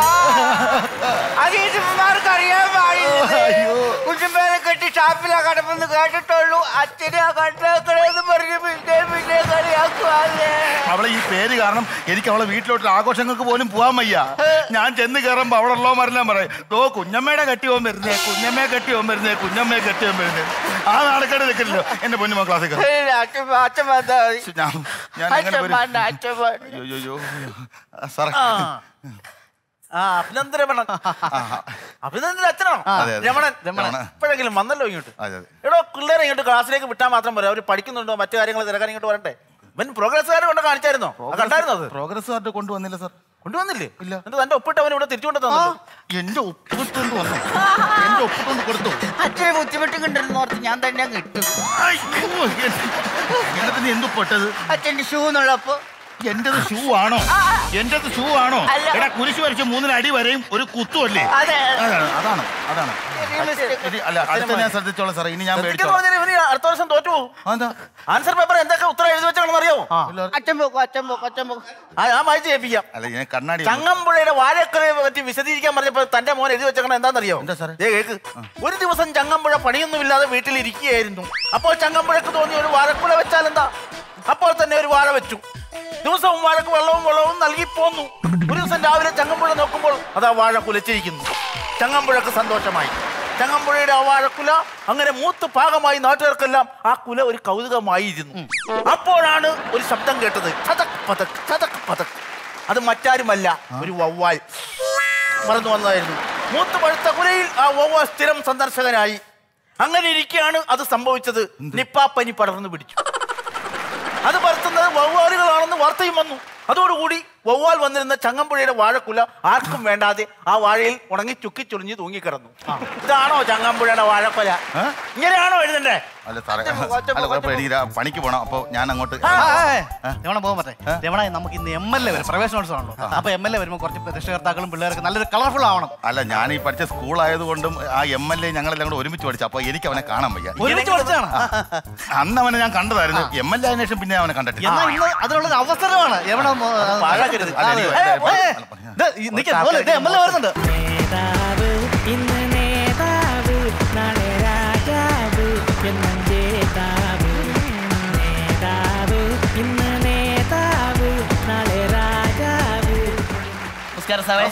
അത് ഈറ്റന്മാർക്ക് അറിയാൻ പാടില്ല കുഞ്ഞമ്മേലെ കെട്ടി ഷാപ്പിലാ കടപ്പെന്ന് കേട്ടിട്ടുള്ളൂ അച്ഛനെ കണ്ടാക്കണേന്ന് പറഞ്ഞ് പിന്നെ പിന്നെ കളിയാക്കുവാരേ അവളെ ഈ പേര് കാരണം എനിക്ക് അവളെ വീട്ടിലോട്ട് ആഘോഷങ്ങൾക്ക് പോലും പോവാൻ വയ്യ ഞാൻ ചെന്ന് കയറുമ്പോ അവിടെ ഉള്ളവന്മാരെല്ലാം പറയും ദോ കുഞ്ഞമ്മയുടെ കെട്ടി പോകാൻ വരുന്നേ കുഞ്ഞമ്മയെ കെട്ടി പോകാൻ വരുന്നേ കുഞ്ഞമ്മയെ കെട്ടി പോകാൻ വരുന്നേ ആ നാടക്കേട് നിൽക്കില്ലല്ലോ എന്റെ പൊന്നുമോ ക്ലാസ്സിൽ കയറും അച്ഛൻ അച്ഛൻ വന്നാ മതി. ഞാൻ ഞാൻ എങ്ങനെ അച്ഛൻ വരും വേണ്ട അച്ഛൻ വേണ്ട അയ്യോ അയ്യോ ആ, സാറേ ആ. ആ അഭിനന്ദന രമണൻ അഭിനന്ദന അച്ഛനാണോ അതെ, അതെ. രമണൻ രമണൻ. ഇപ്പോഴെങ്കിലും വന്നല്ലോ ഇങ്ങോട്ട് അതെ അതെ എടോ പിള്ളേരെ ഇങ്ങോട്ട് ക്ലാസ്സിലേക്ക് വിട്ടാൽ മാത്രം പോരാ അവർ പഠിക്കുന്നുണ്ടോ മറ്റു കാര്യങ്ങൾ തിരക്കാൻ ഇങ്ങോട്ട് വരട്ടെ ഇവൻ പ്രോഗ്രസ്സുകാരെ കൊണ്ട് കാണിച്ചായിരുന്നോ അത് കണ്ടായിരുന്നോ അത് പ്രോഗ്രസ് കാർഡ് കൊണ്ടുവന്നില്ല സാർ കൊണ്ടുവന്നില്ലേ ഇല്ല എന്നിട്ട് തന്റെ ഒപ്പിട്ട് അവൻ ഇവിടെ തിരിച്ചു കൊണ്ടു എന്റെ ഒപ്പിട്ടുണ്ട് വന്നു എന്റെ ഒപ്പിട്ടുണ്ട് കൊടുത്തു അച്ഛനെ ബുദ്ധിമുട്ട് കിട്ടുന്ന ഓർത്ത് ഞാൻ തന്നെ കിട്ടും എന്നിട്ട് നീ എന്തു പൊട്ടത് അച്ഛന്റെ ഷൂ എന്നുള്ളപ്പോ എന്റേത് ഷൂ ആണോ എന്റേത് ഷൂ ആണോ അല്ല. എടാ കുരിശ് വരച്ച് മൂന്നിന് അടി വരെയും ഒരു കുത്തുമല്ലേ അതെ. അതാണ് അതാണ് അതാണ് ഇത് അല്ല അടുത്ത ഞാൻ ശ്രദ്ധിച്ചോളാം സാറേ ഇനി ഞാൻ ശ്രദ്ധിക്കാന്ന് മേടിച്ചോളാം പറഞ്ഞാൽ ഇവന് അടുത്ത വർഷം തോറ്റു പോകും ആൻസർ പേപ്പർ എന്തൊക്കെ ഉത്തരം എഴുതി വെച്ചാണെന്ന് അറിയാമോ അച്ഛൻ പോക്കും അച്ഛൻ പോക്കും അച്ഛൻ പോക്കും ആ ഞാൻ വായിച്ച് കേൾപ്പിക്കാം അല്ല ഞാൻ കണ്ണാടി ചങ്ങമ്പുഴയുടെ വാഴക്കറിയെ പറ്റി വിശദീകരിക്കാൻ പറഞ്ഞപ്പോ തന്റെ മോൻ എഴുതി വെച്ചേക്കണ എന്താണെന്നറിയോ ദേ കേക്ക് ഒരു ദിവസം ചങ്ങമ്പുഴ പണിയൊന്നുമില്ലാതെ വീട്ടിൽ ഇരിക്കുകയായിരുന്നു അപ്പോൾ ചങ്ങമ്പുഴക്ക് തോന്നി ഒരു വാഴക്കുല വെച്ചാൽ എന്താ അപ്പോൾ തന്നെ ഒരു വാഴ വെച്ചു ദിവസവും വാഴക്ക് വെള്ളവും വെള്ളവും നൽകി പോന്നു ഒരു ദിവസം രാവിലെ ചങ്ങമ്പുഴ നോക്കുമ്പോൾ അതാ വാഴ കുലച്ചിരിക്കുന്നു ചങ്ങമ്പുഴക്ക് സന്തോഷമായി ചങ്ങമ്പുഴയുടെ ആ വാഴക്കുല അങ്ങനെ മൂത്ത് പാകമായി നാട്ടുകാർക്കെല്ലാം ആ കുല ഒരു കൗതുകമായിരുന്നു അപ്പോഴാണ് ഒരു ശബ്ദം കേട്ടത് ചതക് പതക് ചതക് പതക് അത് മറ്റാരുമല്ല ഒരു വവ്വാൽ മറന്നു വന്നതായിരുന്നു മൂത്ത് പഴുത്ത കുലയിൽ ആ വവ്വാൽ സ്ഥിരം സന്ദർശകനായി അങ്ങനെ ഇരിക്കെയാണ് അത് സംഭവിച്ചത് നിപ്പാപ്പനി പടർന്നു പിടിച്ചു അത് പരത്തുന്നത് വവ്വാലുകളാണെന്ന് വാർത്തയും വന്നു അതോടുകൂടി വവ്വാൽ വന്നിരുന്ന ചങ്ങമ്പുഴയുടെ വാഴക്കുല ആർക്കും വേണ്ടാതെ ആ വാഴയിൽ ഉണങ്ങി ചുക്കി ചുളിഞ്ഞ് തൂങ്ങിക്കിടന്നു ഇതാണോ ചങ്ങമ്പുഴയുടെ വാഴക്കുല ഇങ്ങനെയാണോ എഴുതണ്ടേ അല്ല സാറേ അല്ല കുഴപ്പമില്ല എനിക്ക് രാ- പണിക്ക് പോണം അപ്പൊ ഞാൻ അങ്ങോട്ട് രമണ പോകാൻ പറ്റേ രമണ നമുക്ക് ഇന്ന് എം എൽ എ വരും പ്രവേശനോത്സവമാണല്ലോ അപ്പൊ എം എൽ എ വരുമ്പോൾ കുറച്ച് രക്ഷകർത്താക്കളും പിള്ളേർക്ക് നല്ലൊരു കളർഫുൾ ആവണം അല്ല ഞാൻ ഈ പഠിച്ച സ്കൂൾ ആയതുകൊണ്ടും ആ എം എൽ എ ഞങ്ങളെല്ലാം കൂടെ ഒരുമിച്ച് പഠിച്ചു അപ്പൊ എനിക്ക് അവനെ കാണാൻ വയ്യ ഒരുമിച്ച് പഠിച്ചതാണ് അന്ന് അവനെ ഞാൻ കണ്ടതായിരുന്നു എം എൽ എ ആയതിനു ശേഷം പിന്നെ അവനെ കണ്ടിട്ടില്ല എന്നാ ഇന്ന് അതിനുള്ളൊരു അവസരമാണ് എവിടെ പാഴാക്കരുത്. അതെ, അല്ല, അതെ. ഏ, ഏ, ദേ, ഈ നിക്ക്, പോലെ, ദേ, എം എൽ എ വരുന്നുണ്ട് നേതാവ് ഇന്ന് നേതാവ് നാളെ രാജാവ് എന്നും ജേതാവ് നേതാവ് ഇന്ന് നേതാവ് നാളെ രാജാവ് നമസ്കാരം സാറേ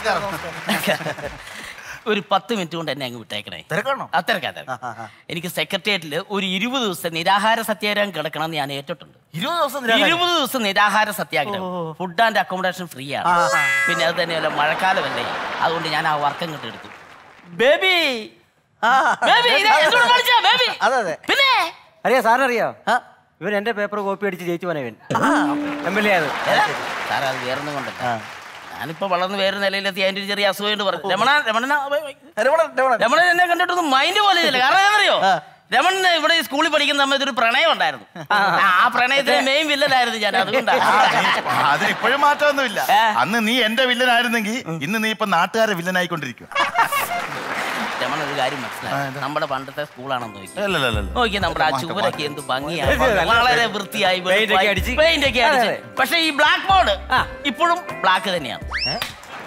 ഒരു പത്ത് മിനിറ്റ് കൊണ്ട് എന്നെ അങ്ങ് വിട്ടേക്കണേ തിരക്കാണോ ആ, തിരക്കാ തിരക്കാ. എനിക്ക് സെക്രട്ടേറിയറ്റിൽ ഒരു ഇരുപത് ദിവസം നിരാഹാര സത്യാഗ്രഹം കിടക്കണം എന്ന് ഞാൻ ഏറ്റിട്ടുണ്ട് ഇരുപത് ദിവസം നിരാഹാരം? ഇരുപത് ദിവസം നിരാഹാര സത്യാഗ്രഹം ഫുഡ് ആൻഡ് അക്കോമഡേഷൻ ഫ്രീ ആണ് ആ, ആ. പിന്നെ അത് തന്നെയല്ല മഴക്കാലമല്ലേ അതുകൊണ്ട് ഞാൻ ആ വർക്ക് അങ്ങോട്ട് എടുത്തു ബേബി ബേബി ഇത് എന്നോട് കളിച്ചാ, ബേബി അതെ അതെ പിന്നെ അറിയാ സാറിനറിയോ ഇവൻ എന്റെ പേപ്പർ കോപ്പി അടിച്ച് ജയിച്ചു പോനെ ഇവൻ എം എൽ എ ആയത് സാറേ അത് വേറൊന്നും കൊണ്ടല്ല ഞാനിപ്പോ വളർന്ന് വേറെ നിലയിലെത്തി അതിന്റെ ഒരു ചെറിയ അസുഖം പറഞ്ഞു രമണ രമണ രമണൻ എന്നെ കണ്ടിട്ടൊന്നും മൈൻഡ് പോലെ ഇല്ല കാരണം എന്താണെന്നറിയോ രമണന് ഇവിടെ ഈ സ്കൂളിൽ പഠിക്കുന്ന സമയത്ത് ഒരു പ്രണയം ഉണ്ടായിരുന്നു ആ പ്രണയത്തിന് മെയിൻ വില്ലനായിരുന്നു ഞാൻ അതുകൊണ്ടാണ് അതിന് ഇപ്പോഴും മാറ്റമൊന്നുമില്ല അന്ന് നീ എന്റെ വില്ലനായിരുന്നെങ്കിൽ ഇന്ന് നീ ഇപ്പൊ നാട്ടുകാരെ വില്ലനായിക്കൊണ്ടിരിക്കും രമണ ഒരു കാര്യം മനസ്സിലായി നമ്മുടെ പണ്ടത്തെ സ്കൂളാണെന്ന് നോക്കി അല്ലല്ലല്ല നോക്കി നമ്മുടെ ആ മാറ്റം, ചുവരൊക്കെ എന്ത് ഭംഗിയായി അതെ, അതെ. വളരെ വൃത്തിയായി Paint ഒക്കെ അടിച്ച്. പെയിന്റ് ഒക്കെ അതെ, അടിച്ച് അതെ. പക്ഷെ ഈ ബ്ലാക്ക് ബോർഡ് ഇപ്പോഴും ബ്ലാക്ക് തന്നെയാണ്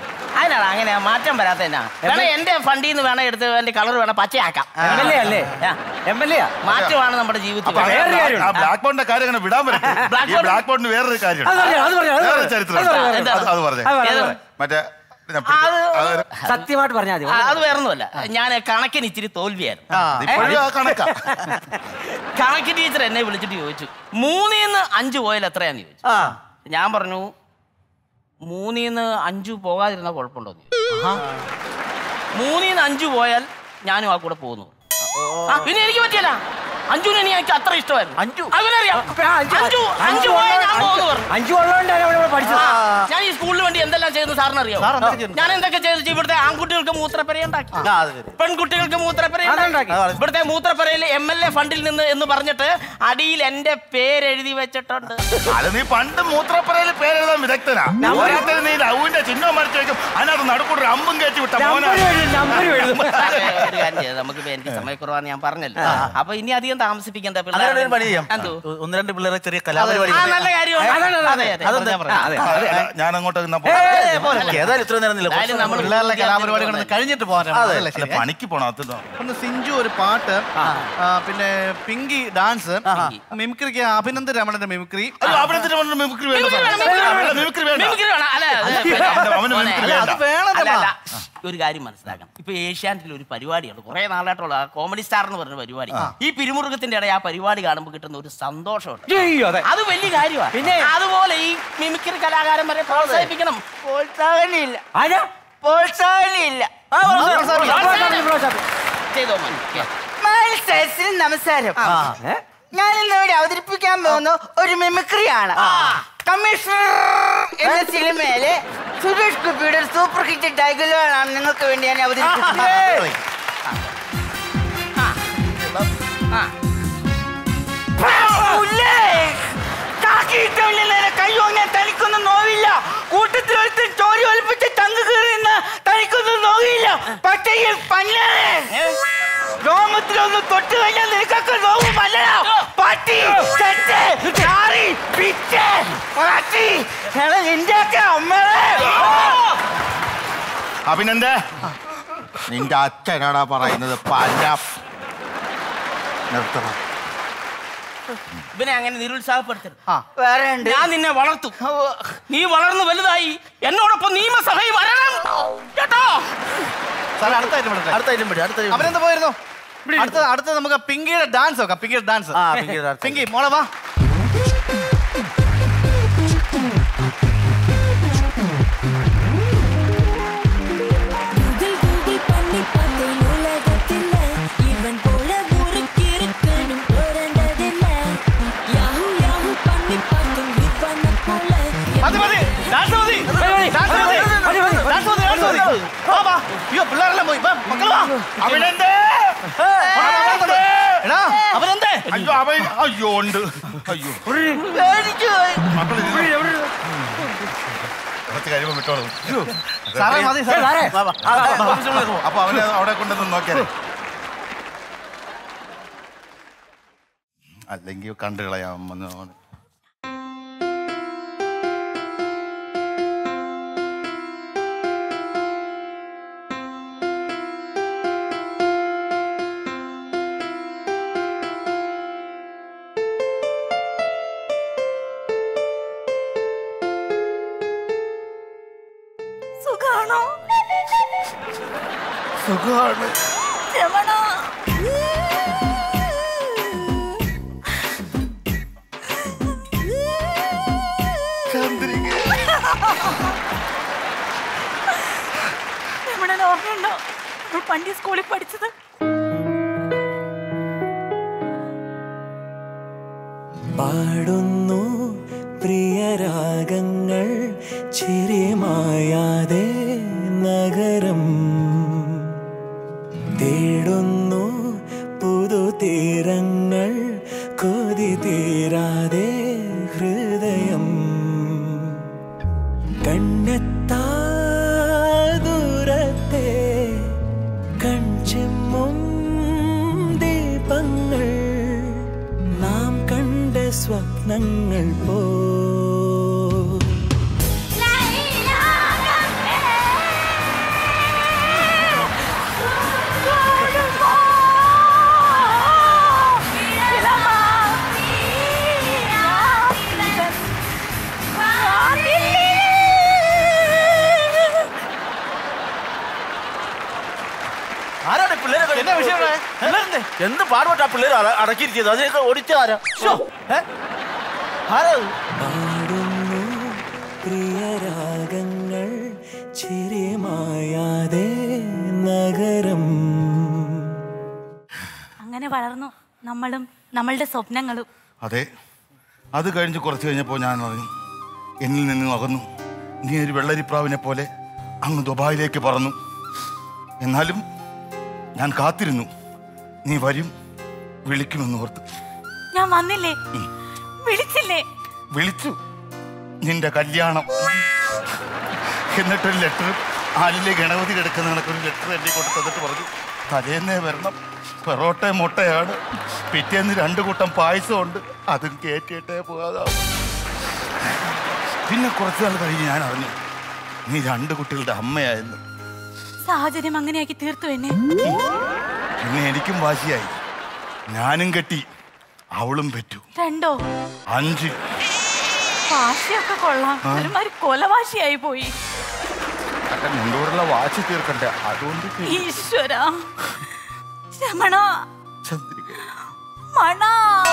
അതിനാണ് അങ്ങനെ മാറ്റം വരാത്ത എന്നാ വേണേ എന്റെ ഫണ്ടിൽ നിന്ന് വേണേ എടുത്ത് എന്റെ കളർ വേണം പച്ചയാക്കാം എം എൽ എ അല്ലേ എം എൽ എ മാറ്റമാണ് നമ്മുടെ ജീവിതത്തിൽ അപ്പൊ വേറൊരു ആ കാര്യമുണ്ട്. ബ്ലാക്ക് ബോർഡിന്റെ കാര്യം അങ്ങനെ വിടാൻ പറ്റും Black ഈ board- ബ്ലാക്ക് ബോർഡിന് വേറൊരു കാര്യം അത് പറഞ്ഞോ, അത് പറഞ്ഞോ, അത് വേറെ പറഞ്ഞോ. ചരിത്രം അത് പറഞ്ഞോ, അത് അത് പറഞ്ഞേ അത് പറഞ്ഞോ. മറ്റേ ഞാൻ പിടിച്ച- അത് സത്യമായിട്ട് പറഞ്ഞാൽ മതി ആ, അത് വേറൊന്നുമല്ല ഞാൻ കണക്കിന് ഇച്ചിരി തോൽവിയായിരുന്നു ഇപ്പോഴും ആ കണക്കാ കണക്ക് ടീച്ചർ എന്നെ വിളിച്ചിട്ട് ചോദിച്ചു മൂന്നിന്ന് അഞ്ച് പോയാൽ എത്രയാന്ന് ചോദിച്ചു ഞാൻ പറഞ്ഞു മൂന്നിന്ന് അഞ്ചു പോകാതിരുന്ന കുഴപ്പമുണ്ടോ എന്ന് ചോദിച്ചു. മൂന്നിന്ന് അഞ്ചു പോയാൽ ഞാനും ആ കൂടെ പോകുന്നു ആ, പിന്നെ എനിക്ക് പറ്റിയല്ല അഞ്ചുവിന് എനിക്ക് അത്ര ഇഷ്ടമായിരുന്നു അഞ്ചു അവനറിയാം അഞ്ചു അഞ്ചു പോയാൽ ഞാൻ പോകുന്നു പറഞ്ഞു അഞ്ചു ഉള്ളതുകൊണ്ടാണ് അവിടെ ഇവിടെ പഠിച്ചത് ആ, ഞാൻ ഈ സ്കൂളിന് വേണ്ടി എന്തെല്ലാം ചെയ്തു സാറിന് അറിയാം സാർ എന്തൊക്കെ ചെയ്തു? ഞാൻ എന്തൊക്കെ ചെയ്തു ഇവിടുത്തെ ആൺകുട്ടികൾക്ക് മൂത്രപ്പര ഉണ്ടാക്കി പെൺകുട്ടികൾക്ക് മൂത്രപ്പര ഉണ്ടാക്കി ഇവിടുത്തെ മൂത്രപ്പരയിൽ എം എൽ എ ഫണ്ടിൽ നിന്ന് എന്ന് പറഞ്ഞിട്ട് അടിയിൽ എന്റെ പേരെഴുതി വെച്ചിട്ടുണ്ട് അത് നീ പണ്ട് മൂത്രപ്പുരയിൽ പേരെഴുതാൻ വിദഗ്ധനാ പോരാത്തതിന് നീ ലവിന്റെ ചിഹ്നം മറിച്ച് വെക്കും അതിനകത്ത് നടുക്കൂടെ അമ്പും കയറ്റി വിട്ട മോനാ അതെ, ഒരു കാര്യം ചെയ്യാം നമുക്ക് ഇപ്പൊ എനിക്ക് സമയക്കുറവാന്ന് ഞാൻ പറഞ്ഞല്ലോ അപ്പൊ ഇനി അധികം താമസിപ്പിക്കണ്ട അങ്ങനെ ഒരു പണി ചെയ്യാം എന്തോ ഒന്ന് രണ്ട് പിള്ളേരെ ചെറിയ കലാപരിപാടി ആ, നല്ല കാര്യമാണ്. അതെ, അതെ, അതെ, അതെ. അതെന്താ? പറഞ്ഞാ അതെ, പറഞ്ഞാ. അതെ, അതെ. ഞാൻ അങ്ങോട്ട് നിന്നാ ഏയ്, പോരാ. ഏയ്, പോരാ, പോരാ. ഏതായാലും ഇത്ര നേരം നില്ല. എന്തായാലും നമ്മള് പിള്ളേരുടെ കലാപരിപാടി വിദ്യാർത്ഥികളാണ്. കൊണ്ട് കഴിഞ്ഞിട്ട് പോകാൻ അതെ, അതല്ലേ അല്ല, ശരി, ഏ? പണിക്ക് പോണം അതുണ്ടോ ഒന്ന് സിഞ്ചു ഒരു പാട്ട് ആ, പിന്നെ പിങ്കി ഡാൻസ് മിമിക്രിക്ക് അഭിനന്ദൻ രമണന്റെ മിമിക്രി അയ്യോ, അഭിനന്ദൻ രമണന്റെ മിമിക്രി വേണ്ട സാർ. അല്ല, മിമിക്രി വേണ്ട. മിമിക്രി വേണം. അല്ല, അത് അല്ല, പിന്നെ അവന് മോനെ, മിമിക്രി അല്ല, വേണ്ട. അത് വേണം അല്ല, അല്ല. ഒരു കാര്യം മനസ്സിലാക്കണം ഇപ്പൊ ഏഷ്യാനെറ്റിൽ ഒരു പരിപാടിയുണ്ട് കുറെ നാളായിട്ടുള്ള കോമഡി സ്റ്റാർ എന്ന് പറഞ്ഞ പരിപാടി ഈ പിരിമുറുക്കത്തിന്റെ ഇടയിൽ ആ പരിപാടി കാണുമ്പോൾ കിട്ടുന്ന ഒരു സന്തോഷമുണ്ട് അത് വലിയ കാര്യമാണ് പിന്നെ അതുപോലെ ഈ മിമിക്രി കലാകാരന്മാരെ പ്രോത്സാഹിപ്പിക്കണം പ്രോത്സാഹനമില്ല പ്രോത്സാഹനമില്ല ചെയ്തോ മോനെ. മത്സരത്തിൽ നമസ്കാരം ഞാൻ ഇന്നിവിടെ അവതരിപ്പിക്കാൻ പോകുന്ന ഒരു മിമിക്രിയാണ് കമ്മീഷണർ എന്ന സിനിമയിലെ സുരേഷ് ഗോപിയുടെ ഒരു സൂപ്പർ ഹിറ്റ് ഡയലോഗാണ് നിങ്ങൾക്ക് വേണ്ടി ഞാൻ അവതരിപ്പിക്കുന്നത് പുല്ലേ, കാക്കിയിട്ടവന്റെ നേരെ കൈ ഓങ്ങിയാൽ തനിക്കൊന്നും നോവില്ല കൂട്ടത്തിൽ ഒരുത്തൻ ചോരി ഒലിപ്പിച്ച് തങ്ക് കീറിയുന്ന തനിക്കൊന്നും നോവില്ല പട്ടയിൽ പഞ്ഞാണ് രോമത്തിലൊന്ന് തൊട്ട് കഴിഞ്ഞാൽ നിനക്കൊക്കെ നോവുമല്ലടാ പട്ടി ചെറ്റ് ചാറി പിച്ച് പാട്ടി എടാ നിന്റെയൊക്കെ അമ്മേ അഭിനന്ദ നിന്റെ അച്ഛനാടാ പറയുന്നത് പല നിർത്തണം ഇവനെ അങ്ങനെ നിരുത്സാഹപ്പെടുത്തരുത് വേറെ ഉണ്ട് ഞാൻ നിന്നെ വളർത്തു നീ വളർന്നു വലുതായി എന്നോടൊപ്പം നിയമസഭയിൽ വരണം കേട്ടോ സാറേ അടുത്ത ഐറ്റം എടുത്തേ. അടുത്ത ഐറ്റം പിടി അടുത്ത item പിടി. അവരെന്താ പോയിരുന്നു അടുത്ത അടുത്ത നമുക്ക് പിങ്കിയുടെ ഡാൻസ് നോക്കാം പിങ്കിയുടെ ഡാൻസ് ആ, പിങ്കിയുടെ dance. പിങ്കി മോളെ വാ கூகுள் கூகுள் பண்ணி பார்த்தேன் உலகத்தில் இவன் போல ஊருக்கு இருக்கணும் பிறந்ததில்ல யாஹூ யாஹூ பண்ணி பார்த்தும் இவனை போல മതി മതി ഡാൻസ് മതി ഡാൻസ് മതി ഡാൻസ് മതി ഡാൻസ് മതി വാ വാ അയ്യോ പിള്ളേരെല്ലാം പോയി വാ മക്കൾ വാ അഭിനന്ദേ എടാ അവനെന്തേ അയ്യോ അവൻ അയ്യോ ഉണ്ട് അയ്യോ കുറച്ച് കഴിയുമ്പോ വിട്ടോളൂ സാറേ, മതി, സാറേ. സാറേ. വാ, വാ. ആ, ആ, ആ, അപ്പൊ അവനെ അവിടെ കൊണ്ടുവന്ന് നോക്കിയാലേ അല്ലെങ്കിൽ കണ്ടു കളയാം വന്ന് അവന്. സുഖാണോ സുഖമാണ് രമണ രമണൻ ഓർമ്മയുണ്ടോ നമ്മൾ പണ്ട് ഈ സ്കൂളിൽ പഠിച്ചത് പാടുന്നു പ്രിയരാഗങ്ങൾ ചിരിമായാതെ നഗരം തേടുന്നു പുതുതീരങ്ങൾ കൊതി തീരാതെ ഹൃദയം കണ്ണെത്താ ദൂരത്തെ കൺചിമ്മും ദീപങ്ങൾ നാം കണ്ട സ്വപ്നങ്ങൾ പോ അല്ലെന്നേ എന്ത് പാടുപെട്ടാ പിള്ളേർ അടക്കിയിരിക്കുന്നത് അതിനൊക്കെ ഓടിച്ചാരാ ആരാ അത്? പാടുന്നു പ്രിയരാഗങ്ങൾ ചിരിമായാതെ നഗരം അങ്ങനെ വളർന്നു നമ്മളും നമ്മളുടെ സ്വപ്നങ്ങളും അതെ അത് കഴിഞ്ഞ് കുറച്ച് കഴിഞ്ഞപ്പോൾ ഞാൻ അറിഞ്ഞു എന്നിൽ നിന്ന് അകന്നു നീ ഒരു വെള്ളരിപ്രാവിനെ പോലെ അങ്ങ് ദുബായിലേക്ക് പറന്നു എന്നാലും ഞാൻ കാത്തിരുന്നു നീ വരും വിളിക്കുമെന്ന് ഓർത്തു ഞാൻ വന്നില്ലേ വിളിച്ചില്ലേ വിളിച്ചു നിന്റെ കല്യാണം എന്നിട്ടൊരു ലെറ്റർ ആലിലെ ഗണപതി കിടക്കുന്ന കണക്കൊരു ലെറ്റർ എന്നെ കൊണ്ട് തന്നിട്ട് പറഞ്ഞു തലേന്നേ വരണം പെറോട്ട മുട്ടയാണ് പിറ്റേന്ന് രണ്ട് കൂട്ടം പായസം ഉണ്ട് അതും കേറ്റിയിട്ടേ പോകാതാവും പിന്നെ കുറച്ചു നാൾ കഴിഞ്ഞ് ഞാൻ അറിഞ്ഞു നീ രണ്ട് കുട്ടികളുടെ അമ്മയായിരുന്നു സാഹചര്യം അങ്ങനെയാക്കി തീർത്തു എന്നെ പിന്നെ എനിക്കും വാശിയായി ഞാനും കെട്ടി അവളും പെറ്റു രണ്ടോ അഞ്ച് വാശിയൊക്കെ കൊള്ളാം ആ. ഒരുമാതിരി കൊലവാശിയായി പോയി അല്ല നിന്നോടുള്ള വാശി തീർക്കണ്ടേ അതുകൊണ്ട് ഈശ്വര രമണ ചന്ദ്രിക മണ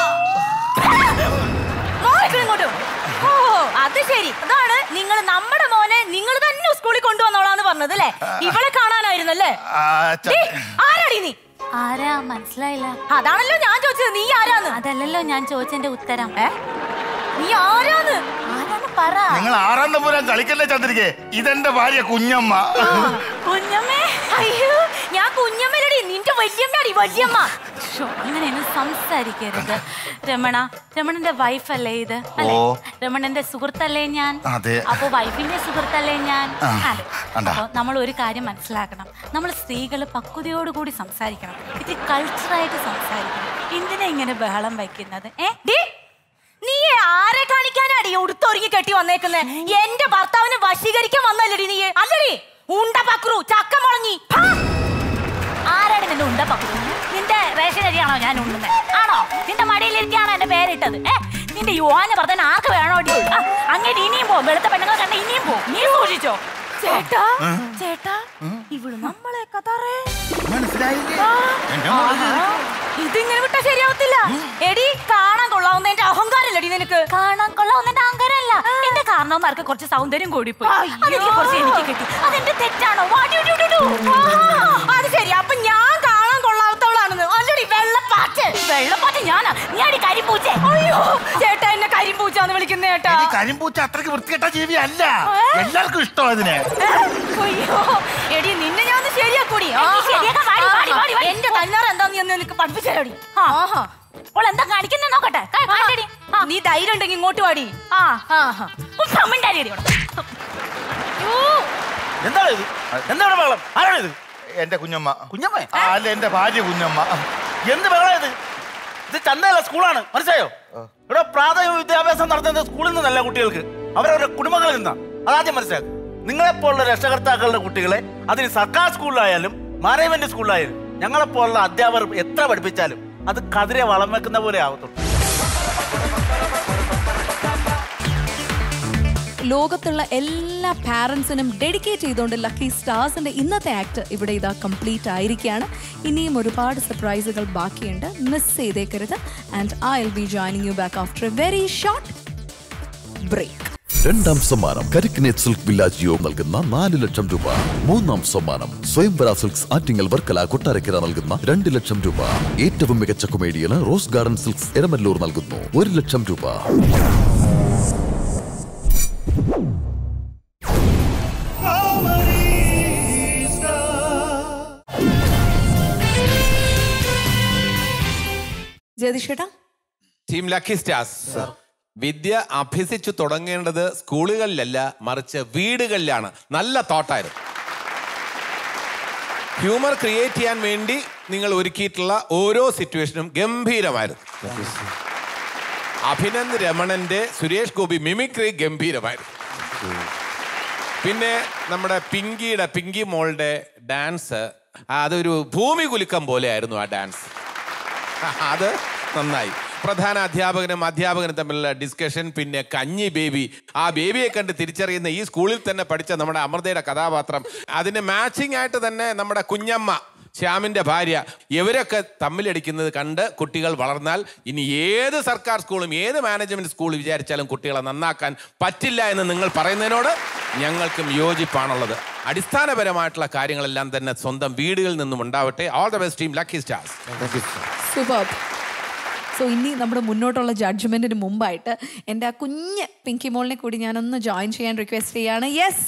ഇങ്ങോട്ട് ഓ അത് ശരി അതാണ് നിങ്ങൾ നമ്മുടെ മോനെ നിങ്ങൾ തന്നെ സ്കൂളിൽ കൊണ്ടുവന്നോളാന്ന് പറഞ്ഞത് അല്ലേ ഇവളെ കാണാനായിരുന്നു അല്ലേ ആരാടി നീ ആരാ മനസ്സിലായില്ല അതാണല്ലോ ഞാൻ ചോദിച്ചത് നീ ആരാന്ന് അതല്ലല്ലോ ഞാൻ ചോദിച്ചതിന്റെ ഉത്തരം നീ ആരാന്ന് ആരാന്ന് പറ നിങ്ങൾ ആറാം തമ്പുരാൻ കളിക്കല്ലേ ചന്ദ്രികെ ഇതെന്റെ ഭാര്യ കുഞ്ഞമ്മ കുഞ്ഞമ്മേ അയ്യോ ഞാൻ കുഞ്ഞമ്മലടി നിന്റെ വല്യമ്മയാടി വല്യമ്മ ശ്ശോ, അങ്ങനെയൊന്നും സംസാരിക്കരുത് രമണ രമണന്റെ വൈഫല്ലേ ഇത് അല്ലേ ഓ. രമണന്റെ സുഹൃത്തല്ലേ ഞാൻ അതെ. അപ്പൊ വൈഫിന്റെ സുഹൃത്തല്ലേ ഞാൻ ആ, അതെ കണ്ടാ. അപ്പൊ നമ്മൾ ഒരു കാര്യം മനസ്സിലാക്കണം നമ്മൾ സ്ത്രീകൾ പക്വതയോടുകൂടി സംസാരിക്കണം ഇത് കൾച്ചറായിട്ട് സംസാരിക്കണം എന്തിനാ ഇങ്ങനെ ബഹളം വയ്ക്കുന്നത് ഏ ഡി, നീ ആരെ കാണിക്കാനാടി ഉടുത്തൊരുങ്ങി കെട്ടി വന്നേക്കുന്നെ എന്റെ ഭർത്താവിനെ വശീകരിക്കാൻ വന്നല്ലടി നീ അല്ലടി ഉണ്ട പക്രു ചക്ക മുളങ്ങി ഹാ! ആരാണ് നിന്റെ ഉണ്ട പക്രു നിന്റെ റേഷൻ അരിയാണോ ഞാൻ ഉണ്ണുന്നത് ആണോ നിന്റെ മടിയിലിരിക്കാണോ എന്റെ പേരിട്ടത് ഏ നിന്റെ യുവാന പറഞ്ഞ ആർക്ക് വേണോടി ആ, അങ്ങനെ ഇനിയും പോ വെളുത്ത പെണ്ണുങ്ങൾ കണ്ട ഇനിയും പോ നീ സൂക്ഷിച്ചോ ചേട്ടാ ചേട്ടാ ഇവള് നമ്മളെ കഥറേ ഇതിങ്ങനെ വിട്ടാ ശരിയാവത്തില്ല എടി കാണാൻ കൊള്ളാവുന്ന എന്റെ അഹങ്കാരല്ലടി നിനക്ക് കാണാൻ കൊള്ളാവുന്ന അഹങ്കാരമല്ല എന്റെ കാരണവന്മാർക്ക് കുറച്ച് സൗന്ദര്യം കൂടിപ്പോയി അതെനിക്ക് കുറച്ച് എനിക്ക് കിട്ടി അതെന്റെ തെറ്റാണോ What you do to do? അത് ശരി അപ്പൊ ഞാൻ കാണാൻ കൊള്ളാത്തവളാണെന്ന് അല്ലടി വെള്ളപ്പാറ്റ് വെള്ളപ്പാറ്റ് ഞാനാ നീ അടി കരിപ്പൂച്ചേ അയ്യോ ചേട്ടാ എന്നെ കരിമ്പൂച്ചാന്ന് വിളിക്കുന്ന ചേട്ടാ ഈ കരിമ്പൂച്ച അത്രയ്ക്ക് വൃത്തികെട്ട ജീവി അല്ല എല്ലാവർക്കും ഇഷ്ടം അതിനെ അയ്യോ എടി നിന്നെ ഞാൻ ഒന്ന് ശരിയാക്കൂടി ആ, നീ ശരിയാക്കാൻ വാടി, വാടി, വാടി, വാടി. എന്റെ കല്ലാറ് എന്താന്ന് ഞാൻ നിനക്ക് പഠിപ്പിച്ചേടി ആഹാ അവൾ എന്താ കാണിക്കുന്നത് നോക്കട്ടെ കാ- കാണിച്ചെടി. നീ ധൈര്യം ഉണ്ടെങ്കിൽ ഇങ്ങോട്ട് വാടി ആ ആഹാ ഒന്ന് സമ്മണ്ടാരിയടി ഇവിടെ. എന്താണ് ഇത് എന്താണ് ബഹളം ആരാണ് ഇത് എന്റെ കുഞ്ഞമ്മ കുഞ്ഞമ്മ ആ, അല്ല എന്റെ ഭാര്യ കുഞ്ഞമ്മ എന്ത് ബഹളം ഇത് ഇത് ചന്തയല്ല സ്കൂളാണ് മനസ്സിലായോ ഇവിടെ പ്രാഥമിക വിദ്യാഭ്യാസം നടത്തുന്നത് സ്കൂളിൽ നിന്നല്ല കുട്ടികൾക്ക് അവരവരുടെ കുടുംബങ്ങളിൽ നിന്നാ അതാദ്യം മനസ്സിലാക്കും നിങ്ങളെപ്പോലുള്ള രക്ഷകർത്താക്കളുടെ കുട്ടികളെ അതിന് സർക്കാർ സ്കൂളിലായാലും മാനേജ്മെന്റ് സ്കൂളിലായാലും ഞങ്ങളെപ്പോലുള്ള അധ്യാപകർ എത്ര പഠിപ്പിച്ചാലും അത് കതിരെ വളം വെക്കുന്ന പോലെ ആവത്തുള്ളൂ ലോകത്തുള്ള എല്ലാ പാരൻസിനും ഡെഡിക്കേറ്റ് ചെയ്തുകൊണ്ട് ലക്കി സ്റ്റാർസിന്റെ ഇന്നത്തെ ആക്ട് ഇവിടെ ഇതാ കംപ്ലീറ്റ് ആയിരിക്കുകയാണ് ഇനിയും ഒരുപാട് സർപ്രൈസുകൾ ബാക്കിയുണ്ട് മിസ് ചെയ്തേക്കരുത് and I will be joining you back after a very short break രണ്ടാം സമ്മാനം കരിക്കിനേറ്റ് സിൽക്ക് വില്ലാജ് ജിയോ നൽകുന്ന നാല് ലക്ഷം രൂപ മൂന്നാം സമ്മാനം സ്വയംവര സിൽക്സ് ആറ്റിങ്ങൽ വർക്കല കൊട്ടാരക്കര നൽകുന്ന രണ്ട് ലക്ഷം രൂപ ഏറ്റവും മികച്ച കൊമേഡിയന് റോസ് ഗാർഡൻ സിൽക്സ് എരമല്ലൂർ നൽകുന്നു ഒരു ലക്ഷം രൂപ ജയതിഷേട്ടാ ടീം ലക്കി സ്റ്റാർസ് വിദ്യ അഭ്യസിച്ചു തുടങ്ങേണ്ടത് സ്കൂളുകളിലല്ല മറിച്ച് വീടുകളിലാണ് നല്ല തോട്ടായിരുന്നു ഹ്യൂമർ ക്രിയേറ്റ് ചെയ്യാൻ വേണ്ടി നിങ്ങൾ ഒരുക്കിയിട്ടുള്ള ഓരോ സിറ്റുവേഷനും ഗംഭീരമായിരുന്നു അഭിനന്ദ് രമണന്റെ സുരേഷ് ഗോപി മിമിക്രി ഗംഭീരമായിരുന്നു പിന്നെ നമ്മുടെ പിങ്കിയുടെ പിങ്കി മോളുടെ ഡാൻസ് അതൊരു ഭൂമി കുലുക്കം പോലെയായിരുന്നു ആ ഡാൻസ് അത് നന്നായി പ്രധാന അധ്യാപകനും അധ്യാപകനും തമ്മിലുള്ള ഡിസ്കഷൻ പിന്നെ കഞ്ഞി ബേബി ആ ബേബിയെ കണ്ട് തിരിച്ചറിയുന്ന ഈ സ്കൂളിൽ തന്നെ പഠിച്ച നമ്മുടെ അമൃതയുടെ കഥാപാത്രം അതിന് മാച്ചിങ് ആയിട്ട് തന്നെ നമ്മുടെ കുഞ്ഞമ്മ ശ്യാമിന്റെ ഭാര്യ ഇവരൊക്കെ തമ്മിലടിക്കുന്നത് കണ്ട് കുട്ടികൾ വളർന്നാൽ ഇനി ഏത് സർക്കാർ സ്കൂളും ഏത് മാനേജ്മെന്റ് സ്കൂൾ വിചാരിച്ചാലും കുട്ടികളെ നന്നാക്കാൻ പറ്റില്ല എന്ന് നിങ്ങൾ പറയുന്നതിനോട് ഞങ്ങൾക്കും യോജിപ്പാണുള്ളത് അടിസ്ഥാനപരമായിട്ടുള്ള കാര്യങ്ങളെല്ലാം തന്നെ സ്വന്തം വീടുകളിൽ നിന്നും ഉണ്ടാവട്ടെ all the best team lucky stars super so ഇനി നമ്മുടെ മുന്നോട്ടുള്ള ജഡ്ജ്മെന്റിന് മുമ്പായിട്ട് എൻ്റെ ആ കുഞ്ഞ് പിങ്കി മോളിനെ കൂടി ഞാനൊന്ന് ജോയിൻ ചെയ്യാൻ റിക്വസ്റ്റ് ചെയ്യാണ് യെസ്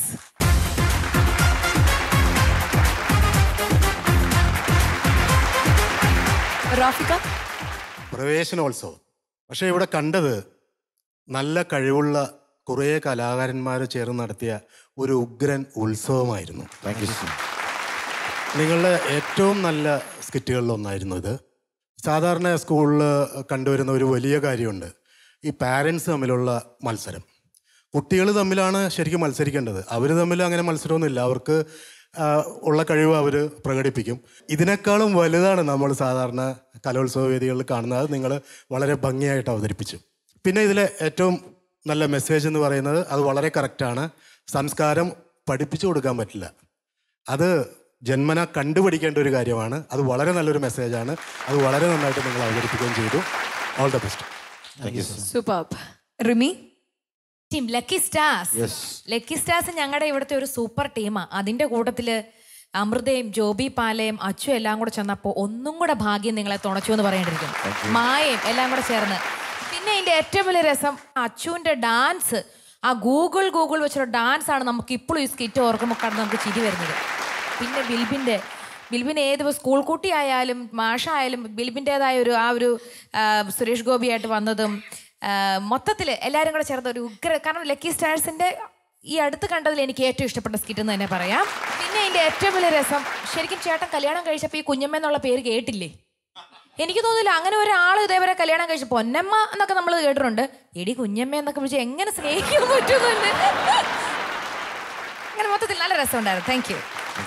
റാഫിക പ്രവേശനോത്സവം പക്ഷേ ഇവിടെ കണ്ടത് നല്ല കഴിവുള്ള കുറേ കലാകാരന്മാർ ചേർന്ന് നടത്തിയ ഒരു ഉഗ്രൻ ഉത്സവമായിരുന്നു നിങ്ങളുടെ ഏറ്റവും നല്ല സ്കിറ്റുകളിലൊന്നായിരുന്നു ഇത് സാധാരണ സ്കൂളിൽ കണ്ടുവരുന്ന ഒരു വലിയ കാര്യമുണ്ട് ഈ പാരൻസ് തമ്മിലുള്ള മത്സരം കുട്ടികൾ തമ്മിലാണ് ശരിക്കും മത്സരിക്കേണ്ടത് അവർ തമ്മിൽ അങ്ങനെ മത്സരമൊന്നുമില്ല അവർക്ക് ആ, ഉള്ള കഴിവ് അവർ പ്രകടിപ്പിക്കും ഇതിനേക്കാളും വലുതാണ് നമ്മൾ സാധാരണ കലോത്സവ വേദികളിൽ കാണുന്നത് അത് നിങ്ങൾ വളരെ ഭംഗിയായിട്ട് അവതരിപ്പിച്ചു പിന്നെ ഇതിലെ ഏറ്റവും നല്ല മെസ്സേജ് എന്ന് പറയുന്നത് അത് വളരെ കറക്റ്റാണ് സംസ്കാരം പഠിപ്പിച്ചു കൊടുക്കാൻ പറ്റില്ല അത് ജന്മന കണ്ടുപിടിക്കേണ്ട ഒരു കാര്യമാണ് അത് വളരെ നല്ലൊരു മെസ്സേജാണ് അത് വളരെ നന്നായിട്ട് നിങ്ങൾ അവതരിപ്പിക്കുകയും ചെയ്തു all the best super Rimi team lucky stars Yes. Lucky stars ഞങ്ങളുടെ ഇവിടുത്തെ ഒരു സൂപ്പർ ടീമാ അതിന്റെ കൂട്ടത്തില് അമൃതയും ജോബി പാലയും അച്ചു എല്ലാം കൂടെ ചെന്നപ്പോൾ ഒന്നും കൂടെ ഭാഗ്യം നിങ്ങളെ തുണച്ചു എന്ന് പറയേണ്ടിയിരിക്കുന്നു മായയും എല്ലാം കൂടെ ചേർന്ന് പിന്നെ ഇതിന്റെ ഏറ്റവും വലിയ രസം അച്ചുവിന്റെ ഡാൻസ് ആ ഗൂഗിൾ ഗൂഗിൾ വെച്ചുള്ള ഡാൻസ് ആണ് നമുക്ക് ഇപ്പോഴും ഈ സ്കിറ്റ് ഓർക്കുമ്പോൾ കണ്ട് നമുക്ക് ചിരി വരുന്നത് പിന്നെ ബിൽബിന്റെ ബിൽബിൻ ഏത് സ്കൂൾ കുട്ടിയായാലും മാഷായാലും ബിൽബിൻ്റെതായ ഒരു ആ ഒരു ആ, സുരേഷ് ഗോപിയായിട്ട് വന്നതും മൊത്തത്തിൽ എല്ലാവരും കൂടെ ചേർത്ത് ഒരു ഉഗ്ര കാരണം ലക്കി സ്റ്റാർസിന്റെ ഈ അടുത്ത് കണ്ടതിൽ എനിക്ക് ഏറ്റവും ഇഷ്ടപ്പെട്ട സ്കിറ്റ് എന്ന് തന്നെ പറയാം പിന്നെ ഇതിന്റെ ഏറ്റവും വലിയ രസം ശരിക്കും ചേട്ടൻ കല്യാണം കഴിച്ചപ്പോൾ ഈ കുഞ്ഞമ്മ എന്നുള്ള പേര് കേട്ടില്ലേ എനിക്ക് തോന്നുന്നില്ല അങ്ങനെ ഒരാൾ ഇതേവരെ കല്യാണം കഴിച്ചു പൊന്നമ്മ എന്നൊക്കെ നമ്മൾ കേട്ടിട്ടുണ്ട് എടി കുഞ്ഞമ്മ എന്നൊക്കെ വിളിച്ച് എങ്ങനെ സ്നേഹിക്കാൻ പറ്റുന്നുണ്ട് അങ്ങനെ മൊത്തത്തിൽ നല്ല രസമുണ്ടായിരുന്നു താങ്ക് യു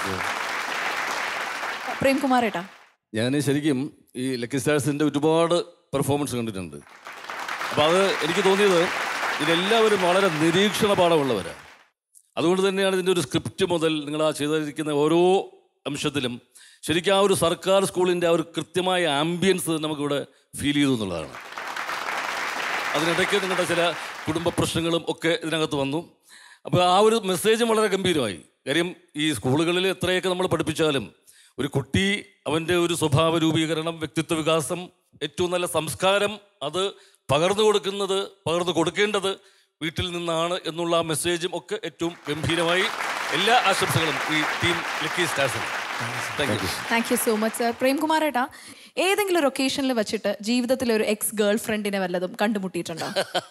പ്രേംകുമാർ ഏട്ടാ ഞാൻ ശരിക്കും ഈ ലക്കി സ്റ്റാർസിൻ്റെ ഒരുപാട് പെർഫോമൻസ് കണ്ടിട്ടുണ്ട് അപ്പോൾ അത് എനിക്ക് തോന്നിയത് ഇതിലെല്ലാവരും വളരെ നിരീക്ഷണ പാഠമുള്ളവരാണ് അതുകൊണ്ട് തന്നെയാണ് ഇതിൻ്റെ ഒരു സ്ക്രിപ്റ്റ് മുതൽ നിങ്ങൾ ആ ചെയ്തിരിക്കുന്ന ഓരോ അംശത്തിലും ശരിക്കും ആ ഒരു സർക്കാർ സ്കൂളിൻ്റെ ആ ഒരു കൃത്യമായ ആംബിയൻസ് നമുക്കിവിടെ ഫീൽ ചെയ്തു എന്നുള്ളതാണ് അതിനിടയ്ക്ക് നിങ്ങളുടെ ചില കുടുംബ പ്രശ്നങ്ങളും ഒക്കെ ഇതിനകത്ത് വന്നു അപ്പോൾ ആ ഒരു മെസ്സേജും വളരെ ഗംഭീരമായി കാര്യം ഈ സ്കൂളുകളിൽ എത്രയൊക്കെ നമ്മൾ പഠിപ്പിച്ചാലും ഒരു കുട്ടി അവൻ്റെ ഒരു സ്വഭാവ രൂപീകരണം വ്യക്തിത്വ വികാസം ഏറ്റവും നല്ല സംസ്കാരം അത് പകർന്നു കൊടുക്കുന്നത് പകർന്നു കൊടുക്കേണ്ടത് വീട്ടിൽ നിന്നാണ് എന്നുള്ള ആ മെസ്സേജും ഒക്കെ ഏറ്റവും ഗംഭീരമായി എല്ലാ ആശംസകളും ഈ ടീം ലക്കി സ്റ്റാർസിന് thank you thank you so much sir Premkumar ഏട്ടാ ഏതെങ്കിലും ഒരു ഒക്കേഷനിൽ വെച്ചിട്ട് ജീവിതത്തിൽ ഒരു എക്സ് ഗേൾ ഫ്രണ്ടിനെ വല്ലതും കണ്ടുമുട്ടിയിട്ടുണ്ടോ